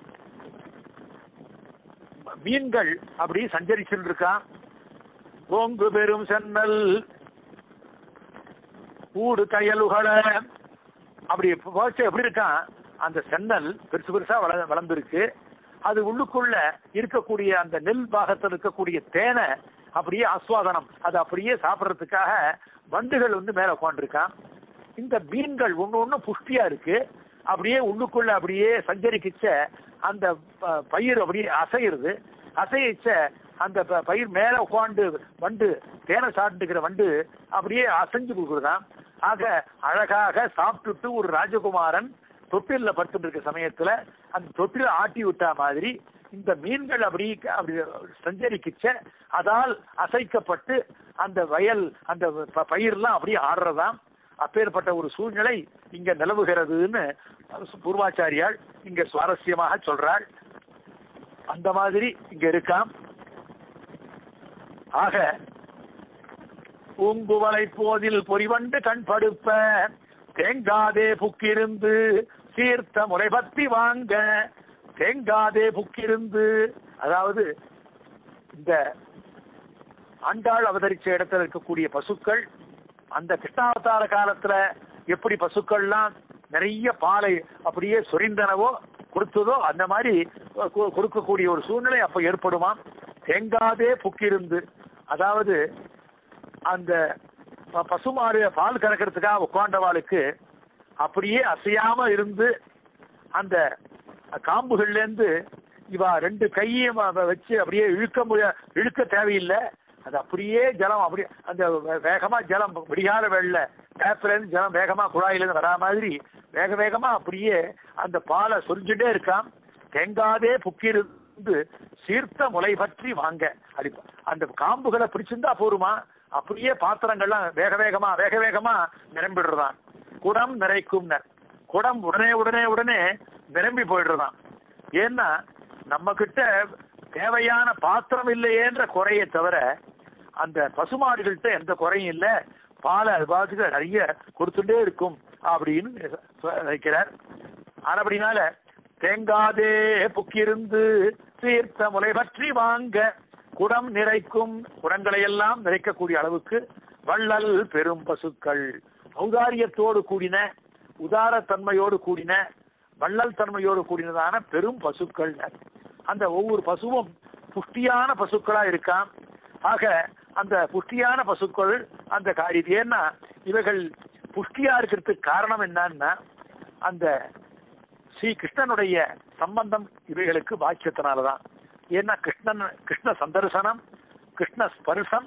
மீன்கள் அப்படியே சஞ்சரிச்சுட்டு இருக்கான் ஓங்கு பெரும் சென்னல் ஊடு கயலுகள அப்படி போச்சு எப்படி இருக்கான் அந்த சென்னல் பெருசு பெருசா வள வளர்ந்துருக்கு அது உள்ளுக்குள்ள இருக்கக்கூடிய அந்த நெல் பாகத்தில் இருக்கக்கூடிய தேனை அப்படியே ஆஸ்வாதனம் அது அப்படியே சாப்பிட்றதுக்காக வண்டுகள் வந்து மேல உட்காந்துருக்கான் இந்த மீன்கள் ஒண்ணு ஒண்ணு புஷ்டியா இருக்கு அப்படியே உள்ளுக்குள்ள அப்படியே சஞ்சரிக்கிச்ச அந்த ப- பயிர் அப்படியே அசையுறது அசையிச்ச அந்த ப- பயிர் மேல உட்காந்து வண்டு தேனை சாப்பிட்டுக்கிற வண்டு அப்படியே அசைஞ்சு கொடுக்குறதாம் ஆக அழகாக சாப்பிட்டுட்டு ஒரு ராஜகுமாரன் தொட்டில்ல படுத்துட்டு இருக்க சமயத்துல அந்த தொட்டில ஆட்டி விட்டா மாதிரி இந்த மீன்கள் அப்படி அப்படி சஞ்சரிக்கிச்ச அதால் அசைக்கப்பட்டு அந்த வயல் அந்த ப- பயிர்லாம் அப்படியே ஆடுறதாம் அப்பேற்பட்ட ஒரு சூழ்நிலை இங்க நிலவுகிறதுன்னு பூர்வாச்சாரியால் இங்க சுவாரஸ்யமாக சொல்றாள் அந்த மாதிரி இங்க இருக்காம் ஆக பூங்குவலை போதில் பொறிவண்டு கண் படுப்ப தேங்காதே புக்கிருந்து சீர்த்த முறைபத்தி வாங்க தேங்காதே புக்கிருந்து அதாவது இந்த ஆண்டாள் அவதரிச்ச இடத்துல இருக்கக்கூடிய பசுக்கள் அந்த கிருஷ்ணாவதார காலத்துல எப்படி பசுக்கள்லாம் நிறைய பாலை அப்படியே சொரிந்தனவோ கொடுத்ததோ அந்த மாதிரி கொ- கொடுக்கக்கூடிய ஒரு சூழ்நிலை அப்ப ஏற்படுமாம் தேங்காதே புக்கிருந்து அதாவது அந்த ப- பசுமாடு பால் கறக்கிறதுக்காக உட்காண்டவாளுக்கு அப்படியே அசையாம இருந்து அந்த காம்புகள்ல இருந்து இவ ரெண்டு கையும் அவ வச்சு அப்படியே இழுக்க முடிய இழுக்க தேவையில்லை அது அப்படியே ஜலம் அப்படியே அந்த வே- வேகமா ஜலம் விடிகால வெள்ள டேப்ல இருந்து ஜலம் வேகமா குழாயில இருந்து வரா மாதிரி வேக வேகமா அப்படியே அந்த பாலை சொரிஞ்சுட்டே இருக்கான் தேங்காதே புக்கிருந்து சீர்த்த முளை பற்றி வாங்க அது அந்த காம்புகளை பிடிச்சிருந்தா போருமா அப்படியே பாத்திரங்கள்லாம் வேக வேகமா வேக வேகமா நிரம்பிடுறதான் குடம் நிறைக்கும்னர் குடம் உடனே உடனே உடனே நிரம்பி போயிடுறதாம் ஏன்னா நம்ம கிட்ட தேவையான பாத்திரம் இல்லையேன்ற குறையை தவிர அந்த பசுமாடுகள்கிட்ட எந்த குறையும் இல்லை பாலை அது பாட்டுக்கு நிறைய கொடுத்துட்டே இருக்கும் அப்படின்னு சொ- வைக்கிறார் ஆனபடினால தேங்காதே புக்கிருந்து தீர்த்த முலை பற்றி வாங்க குடம் நிறைக்கும் குடங்களை எல்லாம் நிறைக்கக்கூடிய அளவுக்கு வள்ளல் பெரும் பசுக்கள் ஔதாரியத்தோடு கூடின உதாரத்தன்மையோடு கூடின வள்ளல் தன்மையோடு கூடினதான பெரும் பசுக்கள் அந்த ஒவ்வொரு பசுவும் புஷ்டியான பசுக்களா இருக்காம் ஆக அந்த புஷ்டியான பசுக்கள் அந்த காரியம் ஏன்னா இவைகள் புஷ்டியா இருக்கிறதுக்கு காரணம் என்னன்னா அந்த ஸ்ரீ கிருஷ்ணனுடைய சம்பந்தம் இவைகளுக்கு பாக்கியத்தினாலதான் ஏன்னா கிருஷ்ணன் கிருஷ்ண சந்தர்சனம் கிருஷ்ண ஸ்பர்சம்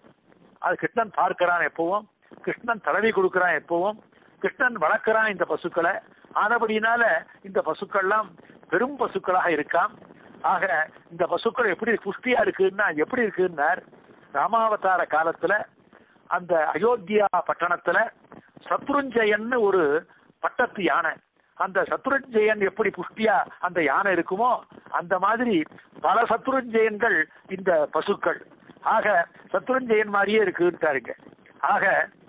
அது கிருஷ்ணன் பார்க்கிறான் எப்பவும் கிருஷ்ணன் தடவி கொடுக்கிறான் எப்பவும் கிருஷ்ணன் வளர்க்கிறான் இந்த பசுக்களை ஆனபடினால இந்த பசுக்கள்லாம் பெரும் பசுக்களாக இருக்காம் ஆக இந்த பசுக்கள் எப்படி புஷ்டியா இருக்குன்னா எப்படி இருக்குன்னார் ராமாவதார காலத்துல அந்த அயோத்தியா பட்டணத்துல சத்ருஞ்சயன்னு ஒரு பட்டத்து யானை அந்த சத்ருஞ்சயன் எப்படி புஷ்டியா அந்த யானை இருக்குமோ அந்த மாதிரி பல சத்ருஞ்சயன்கள் இந்த பசுக்கள் ஆக சத்ருஞ்சயன் மாதிரியே இருக்குன்ட்டாருங்க ஆக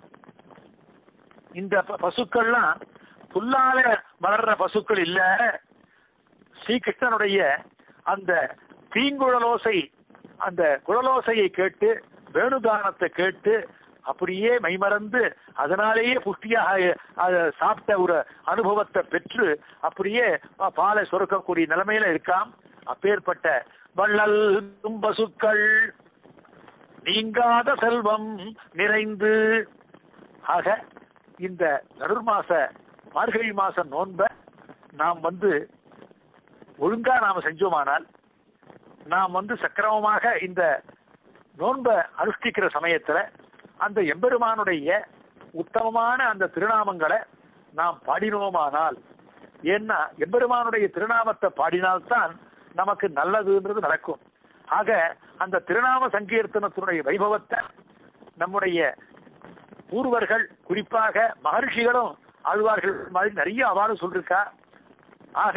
இந்த ப- பசுக்கள்லாம் புல்லால வளர்ற பசுக்கள் இல்ல ஸ்ரீகிருஷ்ணனுடைய அந்த தீங்குழலோசை அந்த குழலோசையை கேட்டு வேணுகானத்தை கேட்டு அப்படியே மைமறந்து அதனாலேயே புஷ்டியாக அதை சாப்பிட்ட ஒரு அனுபவத்தை பெற்று அப்படியே பா- பாலை சுரக்கக்கூடிய நிலைமையில இருக்காம் அப்பேற்பட்ட வள்ளல் பசுக்கள் நீங்காத செல்வம் நிறைந்து ஆக இந்த நடுர் மாச மார்கழி மாச நோன்ப நாம் வந்து ஒழுங்கா நாம செஞ்சோமானால் நாம் வந்து சக்கிரமமாக இந்த நோன்ப அனுஷ்டிக்கிற சமயத்துல அந்த எம்பெருமானுடைய உத்தமமான அந்த திருநாமங்களை நாம் பாடினோமானால் ஏன்னா எம்பெருமானுடைய திருநாமத்தை பாடினால்தான் நமக்கு நல்லதுன்றது நடக்கும் ஆக அந்த திருநாம சங்கீர்த்தனத்தினுடைய வைபவத்தை நம்முடைய பூர்வர்கள் குறிப்பாக மகர்ஷிகளும் ஆழ்வார்கள் மாதிரி நிறைய அவாறு சொல்லிருக்கா ஆக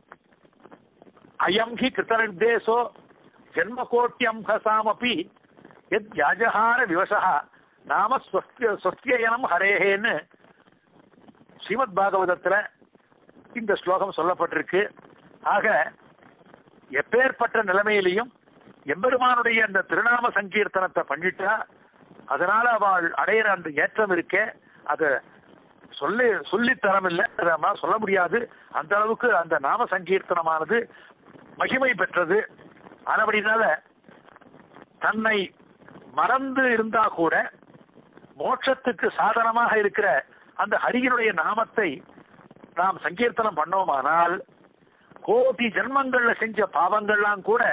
அயம் ஹி கிருத்தனிர்தேசோ ஜென்மகோட்டியம் ஹசாமபி எத் யாஜகார விவசா நாம ஸ்வஸ்திய ஸ்வஸ்தியனம் ஹரேஹேன்னு ஸ்ரீமத் பாகவதத்துல இந்த ஸ்லோகம் சொல்லப்பட்டிருக்கு ஆக எப்பேற்பட்ட நிலைமையிலையும் எம்பெருமானுடைய அந்த திருநாம சங்கீர்த்தனத்தை பண்ணிட்டா அதனால அவள் அடையிற அந்த ஏற்றம் இருக்கே அத சொல்லி சொல்லி தரமில்லை அதை நம்மளால சொல்ல முடியாது அந்த அளவுக்கு அந்த நாம சங்கீர்த்தனமானது மகிமை பெற்றது ஆனபடினால தன்னை மறந்து இருந்தா கூட மோட்சத்துக்கு சாதனமாக இருக்கிற அந்த ஹரியினுடைய நாமத்தை நாம் சங்கீர்த்தனம் பண்ணோமானால் கோடி ஜென்மங்கள்ல செஞ்ச பாவங்கள்லாம் கூட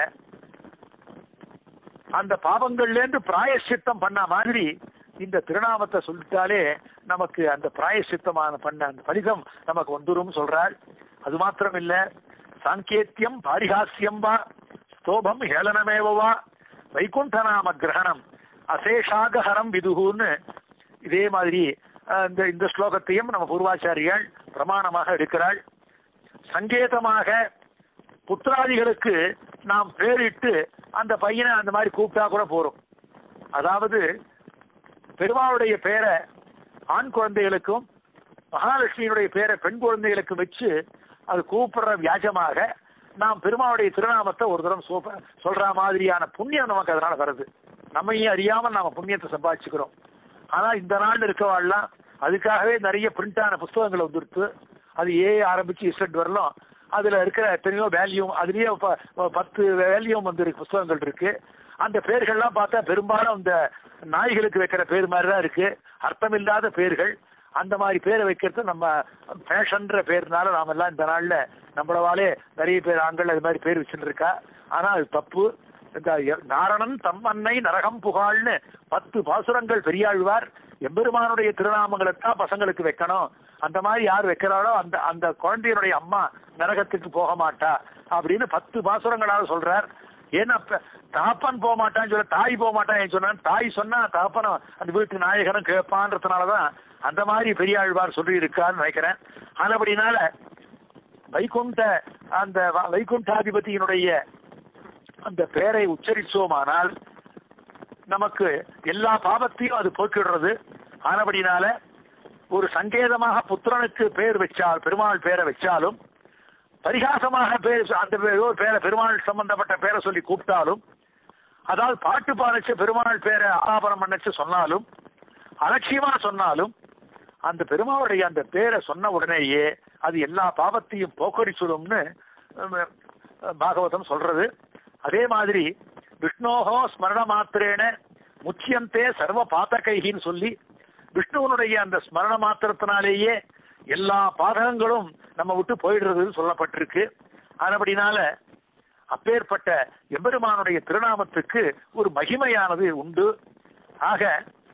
அந்த பாவங்கள்ல இருந்து பிராயசித்தம் பண்ண மாதிரி இந்த திருநாமத்தை சொல்லிட்டாலே நமக்கு அந்த பிராயசித்தமான பண்ண அந்த பலிதம் நமக்கு வந்துரும் சொல்றாள் அது மாத்திரம் இல்ல சாங்கேத்தியம் பாரிகாசியம் வா ஸ்தோபம் ஹேளனமேவா வைகுண்டநாம கிரகணம் அசேஷாகஹரம் விதுகுன்னு இதே மாதிரி அஹ், இந்த இந்த ஸ்லோகத்தையும் நம்ம பூர்வாச்சாரியால் பிரமாணமாக எடுக்கிறாள் சங்கேதமாக புத்திராதிகளுக்கு நாம் பேரிட்டு அந்த பையனை அந்த மாதிரி கூப்பிட்டா கூட போறோம் அதாவது பெருமாளுடைய பேரை ஆண் குழந்தைகளுக்கும் மகாலட்சுமியினுடைய பேரை பெண் குழந்தைகளுக்கும் வச்சு அது கூப்பிடுற வியாஜமாக நாம் பெருமாளுடைய திருநாமத்தை ஒரு தரம் சோப்ப சொல்ற மாதிரியான புண்ணியம் நமக்கு அதனால வருது நம்மையும் அறியாமல் நாம புண்ணியத்தை சம்பாதிச்சுக்கிறோம் ஆனா இந்த நாள் இருக்கவாள்லாம் அதுக்காகவே நிறைய பிரிண்டான புஸ்தகங்கள் வந்துருத்து அது ஏ ஆரம்பிச்சு இசட் வரலாம் அதுல இருக்கிற எத்தனையோ வேல்யூம் அதுலயே ப- பத்து வேல்யூம் வந்து இருக்கு புஸ்தகங்கள் இருக்கு அந்த பேர்கள்லாம் பார்த்தா பெரும்பாலும் இந்த நாய்களுக்கு வைக்கிற பேர் மாதிரி தான் இருக்கு அர்த்தமில்லாத பேர்கள் அந்த மாதிரி பேரை வைக்கிறது நம்ம ஃபேஷன்ற பேர்னால நாம எல்லாம் இந்த நாள்ல நம்மளவாலே நிறைய பேர் ஆண்கள் அது மாதிரி பேர் வச்சுட்டு இருக்கா ஆனா அது தப்பு இந்த எ- நாரணன் தம்மன்னை நரகம் புகாள்னு பத்து பாசுரங்கள் பெரியாழ்வார் எம்பெருமானுடைய திருநாமங்களைத்தான் பசங்களுக்கு வைக்கணும் அந்த மாதிரி யார் வைக்கிறாளோ அந்த அந்த குழந்தையினுடைய அம்மா நரகத்துக்கு போக மாட்டா அப்படின்னு பத்து பாசுரங்களால சொல்றார் ஏன்னா அப்ப தகப்பன் போக மாட்டான்னு சொல்ல தாய் போக மாட்டான்னு சொன்னா தாய் சொன்னா தகப்பன அந்த வீட்டு நாயகனும் கேட்பான்றதுனாலதான் அந்த மாதிரி பெரியாழ்வார் சொல்லி இருக்கான்னு நினைக்கிறேன் ஆனபடினால வைகுண்ட அந்த வ- வைகுண்டாதிபதியினுடைய அந்த பெயரை உச்சரிச்சோமானால் நமக்கு எல்லா பாவத்தையும் அது போக்கிடுறது ஆனபடினால ஒரு சங்கேதமாக புத்திரனுக்கு பேர் வச்சால் பெருமாள் பேரை வச்சாலும் பரிகாசமாக பேர் அந்த பே- ஏதோ பேரை பெருமாள் சம்பந்தப்பட்ட பேரை சொல்லி கூப்பிட்டாலும் அதாவது பாட்டு பாடிச்ச பெருமாள் பேரை ஆலாபனம் பண்ணச்சு சொன்னாலும் அலட்சியமா சொன்னாலும் அந்த பெருமாளுடைய அந்த பேரை சொன்ன உடனேயே அது எல்லா பாவத்தையும் போக்கடி சொல்லும்னு அஹ், பாகவதம் சொல்றது அதே மாதிரி விஷ்ணோகோ ஸ்மரண மாத்திரேன முச்சியந்தே சர்வ பாத்தகைகின்னு சொல்லி விஷ்ணுவனுடைய அந்த ஸ்மரண மாத்திரத்தினாலேயே எல்லா பாதகங்களும் நம்ம விட்டு போயிடுறதுன்னு சொல்லப்பட்டிருக்கு ஆனபடினால அப்பேற்பட்ட எம்பெருமானுடைய திருநாமத்துக்கு ஒரு மகிமையானது உண்டு ஆக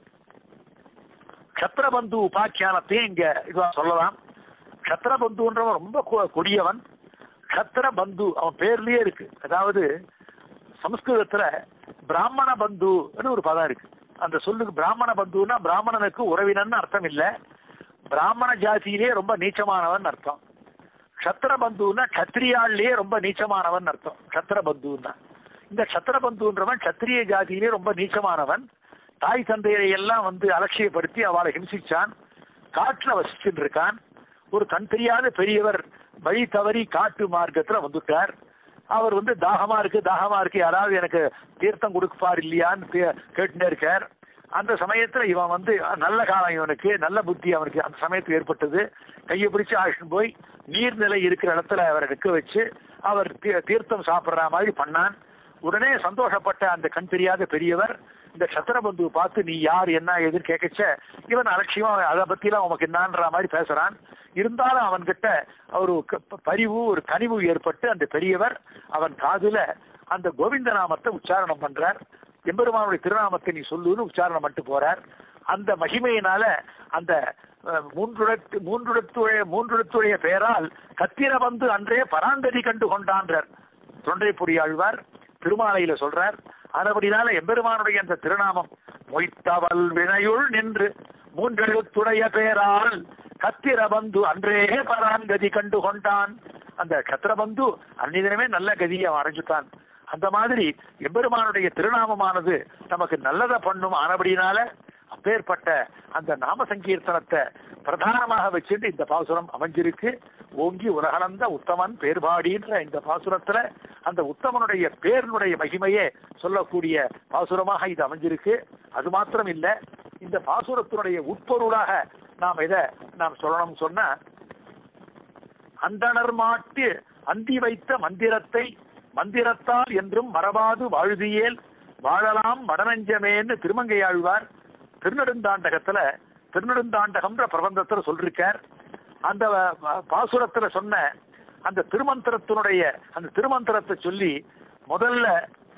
கத்திரபந்து உபாக்கியானத்தையும் இங்க இதுவா சொல்லலாம் கத்திரபந்துன்றவன் ரொம்ப கொ- கொடியவன் கத்திரபந்து அவன் பேர்லயே இருக்கு அதாவது சமஸ்கிருதத்துல பிராமண பந்துன்னு ஒரு பதம் இருக்கு அந்த சொல்லுக்கு பிராமண பந்துன்னா பிராமணனுக்கு உறவினன்னு அர்த்தம் இல்ல பிராமண ஜாதியிலே ரொம்ப நீச்சமானவன் அர்த்தம் கத்திர பந்துன்னா கத்திரியாள்லயே ரொம்ப நீச்சமானவன் அர்த்தம் கத்திர பந்துன்னா இந்த கத்திர பந்துன்றவன் கத்திரிய ஜாதியிலே ரொம்ப நீச்சமானவன் தாய் தந்தையரை எல்லாம் வந்து அலட்சியப்படுத்தி அவளை ஹிம்சிச்சான் காட்டுல வசிச்சுட்டு இருக்கான் ஒரு கண் தெரியாத பெரியவர் வழி தவறி காட்டு மார்க்கத்துல வந்துட்டார் அவர் வந்து தாகமா இருக்கு தாகமா இருக்கு யாராவது எனக்கு தீர்த்தம் கொடுப்பார் இல்லையான்னு கே- கேட்டுட்டே இருக்கார் அந்த சமயத்துல இவன் வந்து நல்ல காலம் இவனுக்கு நல்ல புத்தி அவனுக்கு அந்த சமயத்துக்கு ஏற்பட்டது கையை பிடிச்சு ஆயிட்டு போய் நீர்நிலை இருக்கிற இடத்துல அவரை நிற்க வச்சு அவர் தீ- தீர்த்தம் சாப்பிடுற மாதிரி பண்ணான் உடனே சந்தோஷப்பட்ட அந்த கண் தெரியாத பெரியவர் இந்த சத்திரபந்துவை பார்த்து நீ யார் என்ன ஏதுன்னு கேட்கச்ச இவன் அலட்சியமா அதை பத்திலாம் உனக்கு என்னன்ற மாதிரி பேசுறான் இருந்தாலும் அவன்கிட்ட ஒரு க- பரிவு ஒரு கனிவு ஏற்பட்டு அந்த பெரியவர் அவன் காதுல அந்த கோவிந்த நாமத்தை உச்சாரணம் பண்றார் எம்பெருமானுடைய திருநாமத்தை நீ சொல்லுன்னு உச்சாரணம் பண்ணிட்டு போறார் அந்த மகிமையினால அந்த அஹ், மூன்றுடத்து மூன்றுடத்துடைய மூன்றுடத்துடைய பெயரால் கத்திர வந்து அன்றே பராங்கதி கண்டு கொண்டான்றார் தொண்டை பொறியாழ்வார் திருமாலையில சொல்றார் அதுபடினால எம்பெருமானுடைய அந்த திருநாமம் மொய்த்தவல் வினையுள் நின்று மூன்றெழுத்துடைய பெயரால் கத்திரபந்து அன்றே பராங்கதி கண்டு கொண்டான் அந்த கத்திரபந்து அந்நிதனமே நல்ல கதியை அவன் அடைஞ்சுட்டான் அந்த மாதிரி எம்பெருமானுடைய திருநாமமானது நமக்கு நல்லதை பண்ணும் ஆனபடினால அப்பேற்பட்ட அந்த நாம சங்கீர்த்தனத்தை பிரதானமாக வச்சுட்டு இந்த பாசுரம் அமைஞ்சிருக்கு ஓங்கி உலகளந்த உத்தமன் பேர்பாடின்ற இந்த பாசுரத்துல அந்த உத்தமனுடைய பேரினுடைய மகிமையே சொல்லக்கூடிய பாசுரமாக இது அமைஞ்சிருக்கு அது மாத்திரம் இல்ல இந்த பாசுரத்தினுடைய உட்பொருளாக நாம் இதை நாம் சொல்லணும் சொன்னா அந்தணர் மாட்டு அந்தி வைத்த மந்திரத்தை மந்திரத்தால் என்றும் மறவாது வாழ்வியேல் வாழலாம் வடநஞ்சமேன்னு திருமங்கையாழ்வார் திருநெடுந்தாண்டகத்துல திருநெடுந்தாண்டகம்ன்ற பிரபந்தத்துல சொல்லிருக்கார் அந்த வ- பாசுரத்துல சொன்ன அந்த திருமந்திரத்தினுடைய அந்த திருமந்திரத்தை சொல்லி முதல்ல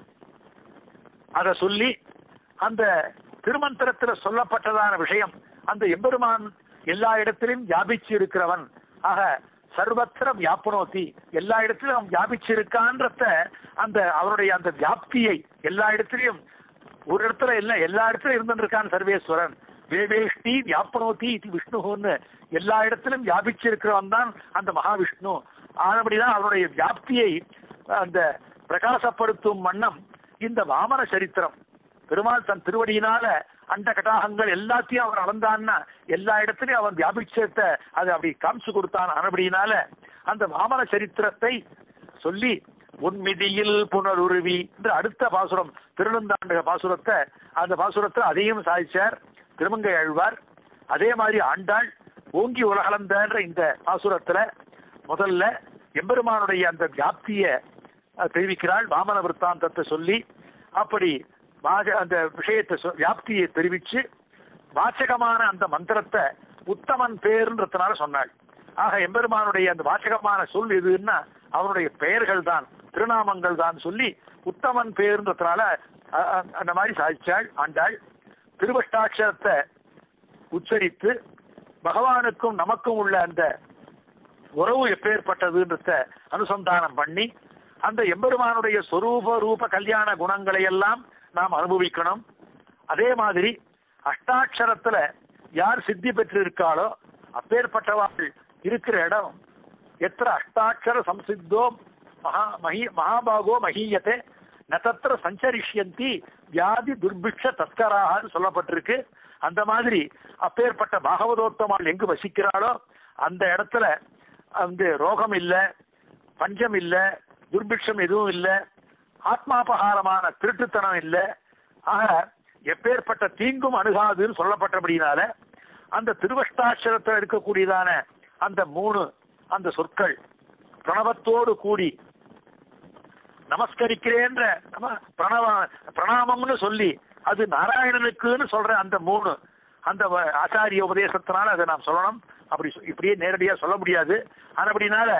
அத சொல்லி அந்த திருமந்திரத்துல சொல்லப்பட்டதான விஷயம் அந்த எம்பெருமான் எல்லா இடத்திலும் வியாபிச்சு இருக்கிறவன் ஆக சர்வத்திர வியாபனோதி எல்லா இடத்திலும் அவன் வியாபிச்சு இருக்கான்றத அந்த அவருடைய அந்த வியாப்தியை எல்லா இடத்திலையும் ஒரு இடத்துல இல்ல எல்லா இடத்துலயும் இருந்திருக்கான் சர்வேஸ்வரன் வேவேஷ்டி வியாபனோதி இது விஷ்ணுன்னு எல்லா இடத்திலும் வியாபிச்சு இருக்கிறவன் தான் அந்த மகாவிஷ்ணு ஆனபடிதான் அவருடைய வியாப்தியை அந்த பிரகாசப்படுத்தும் வண்ணம் இந்த வாமன சரித்திரம் பெருமாள் தன் திருவடியினால அண்ட கட்டாகங்கள் எல்லாத்தையும் அவன் அளந்தான்னா எல்லா இடத்துலயும் அவன் வியாபிச்சத்தை அதை அப்படி காமிச்சு கொடுத்தான் ஆனபடியினால அந்த வாமன சரித்திரத்தை சொல்லி உன்மிதியில் புனருருவி என்று அடுத்த பாசுரம் திருநந்தாண்டக பாசுரத்தை அந்த பாசுரத்தை அதையும் சாதிச்சார் திருமங்கை ஆழ்வார் அதே மாதிரி ஆண்டாள் ஓங்கி உலகளந்தன்ற இந்த பாசுரத்துல முதல்ல எம்பெருமானுடைய அந்த வியாப்திய அஹ், தெரிவிக்கிறாள் வாமன விற்த்தாந்தத்தை சொல்லி அப்படி வாக- அந்த விஷயத்தை சொ- வியாப்தியை தெரிவிச்சு வாச்சகமான அந்த மந்திரத்தை உத்தமன் பேருன்றதுனால சொன்னாள் ஆக எம்பெருமானுடைய அந்த வாச்சகமான சொல் எதுன்னா அவனுடைய பெயர்கள் தான் திருநாமங்கள் தான் சொல்லி உத்தமன் பேருன்றதுனால அ- அ- அந்த மாதிரி சாதிச்சாள் ஆண்டாள் திருவஷ்டாட்சரத்தை உச்சரித்து பகவானுக்கும் நமக்கும் உள்ள அந்த உறவு எப்பேற்பட்டதுன்றத அனுசந்தானம் பண்ணி அந்த எம்பெருமானுடைய சொரூப ரூப கல்யாண குணங்களை எல்லாம் நாம் அனுபவிக்கணும் அதே மாதிரி அஷ்டாட்சரத்துல யார் சித்தி பெற்று இருக்காளோ அப்பேற்பட்டவாள் இருக்கிற இடம் எத்திர அஷ்டாட்சர சம்சித்தோ மகா மகி மகாபாகோ மகீயத்தை நதத்திர சஞ்சரிஷ்யந்தி வியாதி துர்பிக்ஷ தஸ்கராகன்னு சொல்லப்பட்டிருக்கு அந்த மாதிரி அப்பேற்பட்ட பாகவதோத்தமாள் எங்கு வசிக்கிறாளோ அந்த இடத்துல வந்து ரோகம் இல்ல பஞ்சம் இல்ல துர்பிக்ஷம் எதுவும் இல்ல ஆத்மாபகாரமான திருட்டுத்தனம் இல்ல ஆக எப்பேற்பட்ட தீங்கும் அணுகாதுன்னு சொல்லப்பட்டபடினால அந்த திருவஷ்டாட்சரத்தில் இருக்கக்கூடியதான அந்த மூணு அந்த சொற்கள் பிரணவத்தோடு கூடி நமஸ்கரிக்கிறேன்ற நம பிரணவ பிரணாமம்னு சொல்லி அது நாராயணனுக்குன்னு சொல்ற அந்த மூணு அந்த வ- ஆச்சாரிய உபதேசத்தினால அதை நாம் சொல்லணும் அப்படி சொ- இப்படியே நேரடியா சொல்ல முடியாது ஆனபடினால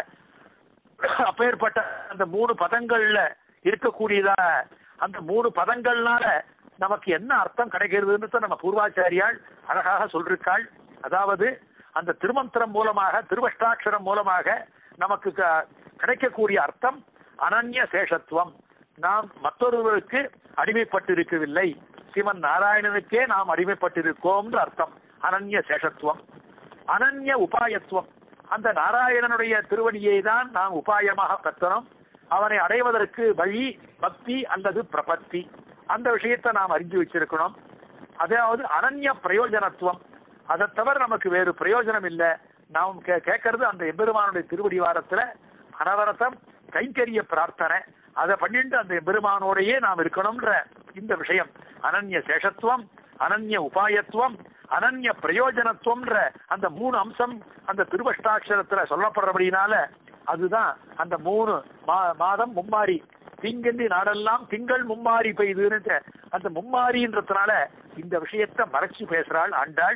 அப்பேற்பட்ட அந்த மூணு பதங்கள்ல இருக்கக்கூடியதா அந்த மூணு பதங்கள்னால நமக்கு என்ன அர்த்தம் கிடைக்கிறதுன்னு நம்ம பூர்வாச்சாரியால் அழகாக சொல்லிருக்காள் அதாவது அந்த திருமந்திரம் மூலமாக திருவஷ்டாட்சரம் மூலமாக நமக்கு க- கிடைக்கக்கூடிய அர்த்தம் அனன்ய சேஷத்துவம் நாம் மற்றொருவருக்கு அடிமைப்பட்டிருக்கவில்லை சிவன் நாராயணனுக்கே நாம் அடிமைப்பட்டிருக்கோம்னு அர்த்தம் அனன்ய சேஷத்துவம் அனன்ய உபாயத்துவம் அந்த நாராயணனுடைய திருவடியை தான் நாம் உபாயமாக பெற்றோம் அவனை அடைவதற்கு வழி பக்தி அல்லது பிரபத்தி அந்த விஷயத்தை நாம் அறிஞ்சு வச்சிருக்கணும் அதாவது அனன்ய பிரயோஜனத்துவம் அதை தவிர நமக்கு வேறு பிரயோஜனம் இல்லை நாம் கே- கேட்கறது அந்த எம்பெருமானுடைய திருவடி வாரத்துல அனவரதம் கைங்கரிய பிரார்த்தனை அதை பண்ணிட்டு அந்த எம்பெருமானோடையே நாம் இருக்கணும்ன்ற இந்த விஷயம் அனன்ய சேஷத்துவம் அனன்ய உபாயத்துவம் அனன்ய பிரயோஜனத்துவம்ன்ற அந்த மூணு அம்சம் அந்த திருவஷ்டாட்சரத்துல சொல்லப்படுறபடினால அதுதான் அந்த மூணு மா- மாதம் மும்மாரி திங்கண்டி நாடெல்லாம் திங்கள் மும்மாரி பெய்துன்னு அந்த மும்மாரின்றதுனால இந்த விஷயத்தை மறைச்சு பேசுறாள் ஆண்டாள்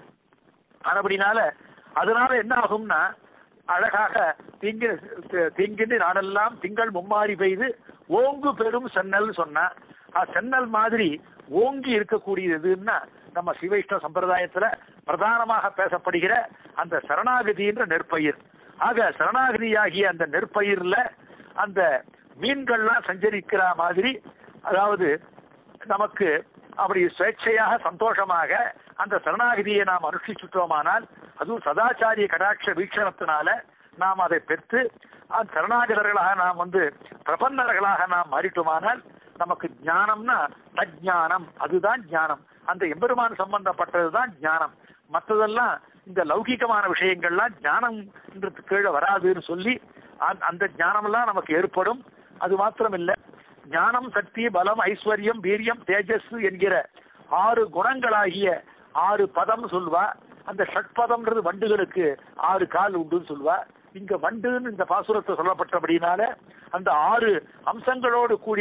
ஆனபடினால அதனால என்ன ஆகும்னா அழகாக தீங்கு தீங்கின்றி நாடெல்லாம் திங்கள் மும்மாரி பெய்து ஓங்கு பெரும் சென்னல் சொன்னா ஆ, சென்னல் மாதிரி ஓங்கி இருக்கக்கூடியது எதுன்னா நம்ம சிவைஷ்ணவ சம்பிரதாயத்துல பிரதானமாக பேசப்படுகிற அந்த சரணாகதின்ற நெற்பயிர் ஆக சரணாகதியாகிய அந்த நெற்பயிர்ல அந்த மீன்கள்லாம் சஞ்சரிக்கிற மாதிரி அதாவது நமக்கு அப்படி சுவேட்சையாக சந்தோஷமாக அந்த சரணாகதியை நாம் அனுஷ்டிச்சுட்டோமானால் அதுவும் சதாச்சாரிய கடாட்ச வீக்ஷணத்தினால நாம் அதை பெற்று அந்த சரணாகதர்களாக நாம் வந்து பிரபன்னர்களாக நாம் மாறிட்டோமானால் நமக்கு ஞானம்னா தஜ்ஞானம் அதுதான் ஞானம் அந்த எம்பெருமான் சம்பந்தப்பட்டதுதான் ஞானம் மற்றதெல்லாம் இந்த லௌகிகமான விஷயங்கள்லாம் ஞானம்ன்றது கீழே வராதுன்னு சொல்லி அந்த- அந்த ஞானமெல்லாம் நமக்கு ஏற்படும் அது மாத்திரம் இல்ல ஞானம் சக்தி பலம் ஐஸ்வர்யம் வீரியம் தேஜஸ் என்கிற ஆறு குணங்களாகிய ஆறு பதம் சொல்வா அந்த ஷட்பதம்ன்றது வண்டுகளுக்கு ஆறு கால் உண்டுன்னு சொல்வா இங்க வண்டுன்னு இந்த பாசுரத்தை சொல்லப்பட்டபடினால அந்த ஆறு அம்சங்களோடு கூடின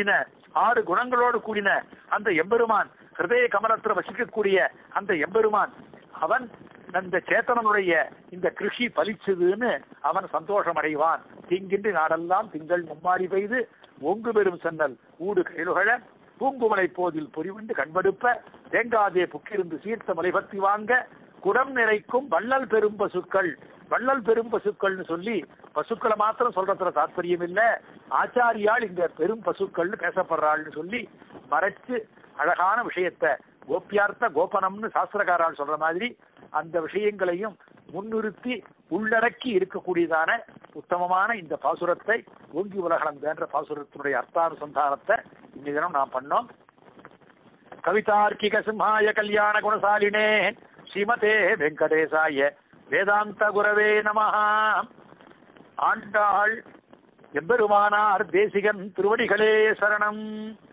ஆறு குணங்களோடு கூடின அந்த எம்பெருமான் ஹிருதய கமலத்தில் வசிக்கக்கூடிய அந்த எம்பெருமான் அவன் அந்த சேத்தனனுடைய இந்த கிருஷி பலிச்சதுன்னு அவன் சந்தோஷம் அடைவான் திங்கின்றி நாடெல்லாம் திங்கள் மும்மாறி பெய்து ஒங்கு பெரும் சென்னல் ஊடு கைலுகழ பூங்குமலை போதில் பொறிவிண்டு கண்படுப்ப தேங்காதே புக்கிருந்து சீர்த்த மலைபத்தி வாங்க குடம் நிறைக்கும் வள்ளல் பெரும் பசுக்கள் வள்ளல் பெரும் பசுக்கள்னு சொல்லி பசுக்களை மாத்திரம் சொல்றதுல தாற்பயம் இல்ல ஆச்சாரியால் இந்த பெரும் பசுக்கள்னு பேசப்படுறாள்னு சொல்லி மறைச்சு அழகான விஷயத்த கோப்பியார்த்த கோபனம்னு சாஸ்திரக்காரால் சொல்ற மாதிரி அந்த விஷயங்களையும் முன்னிறுத்தி உள்ளடக்கி இருக்கக்கூடியதான உத்தமமான இந்த பாசுரத்தை ஓங்கி உலகளம் என்ற பாசுரத்தினுடைய அர்த்தானுசந்தானத்தை இந்த தினம் நாம் பண்ணோம் கவிதார்க்கிக சிம்ஹாய கல்யாண குணசாலினே ஸ்ரீமதே வெங்கடேசாய வேதாந்த குரவே நமஹா ஆண்டாள் எம்பெருமானார் தேசிகன் திருவடிகளே சரணம்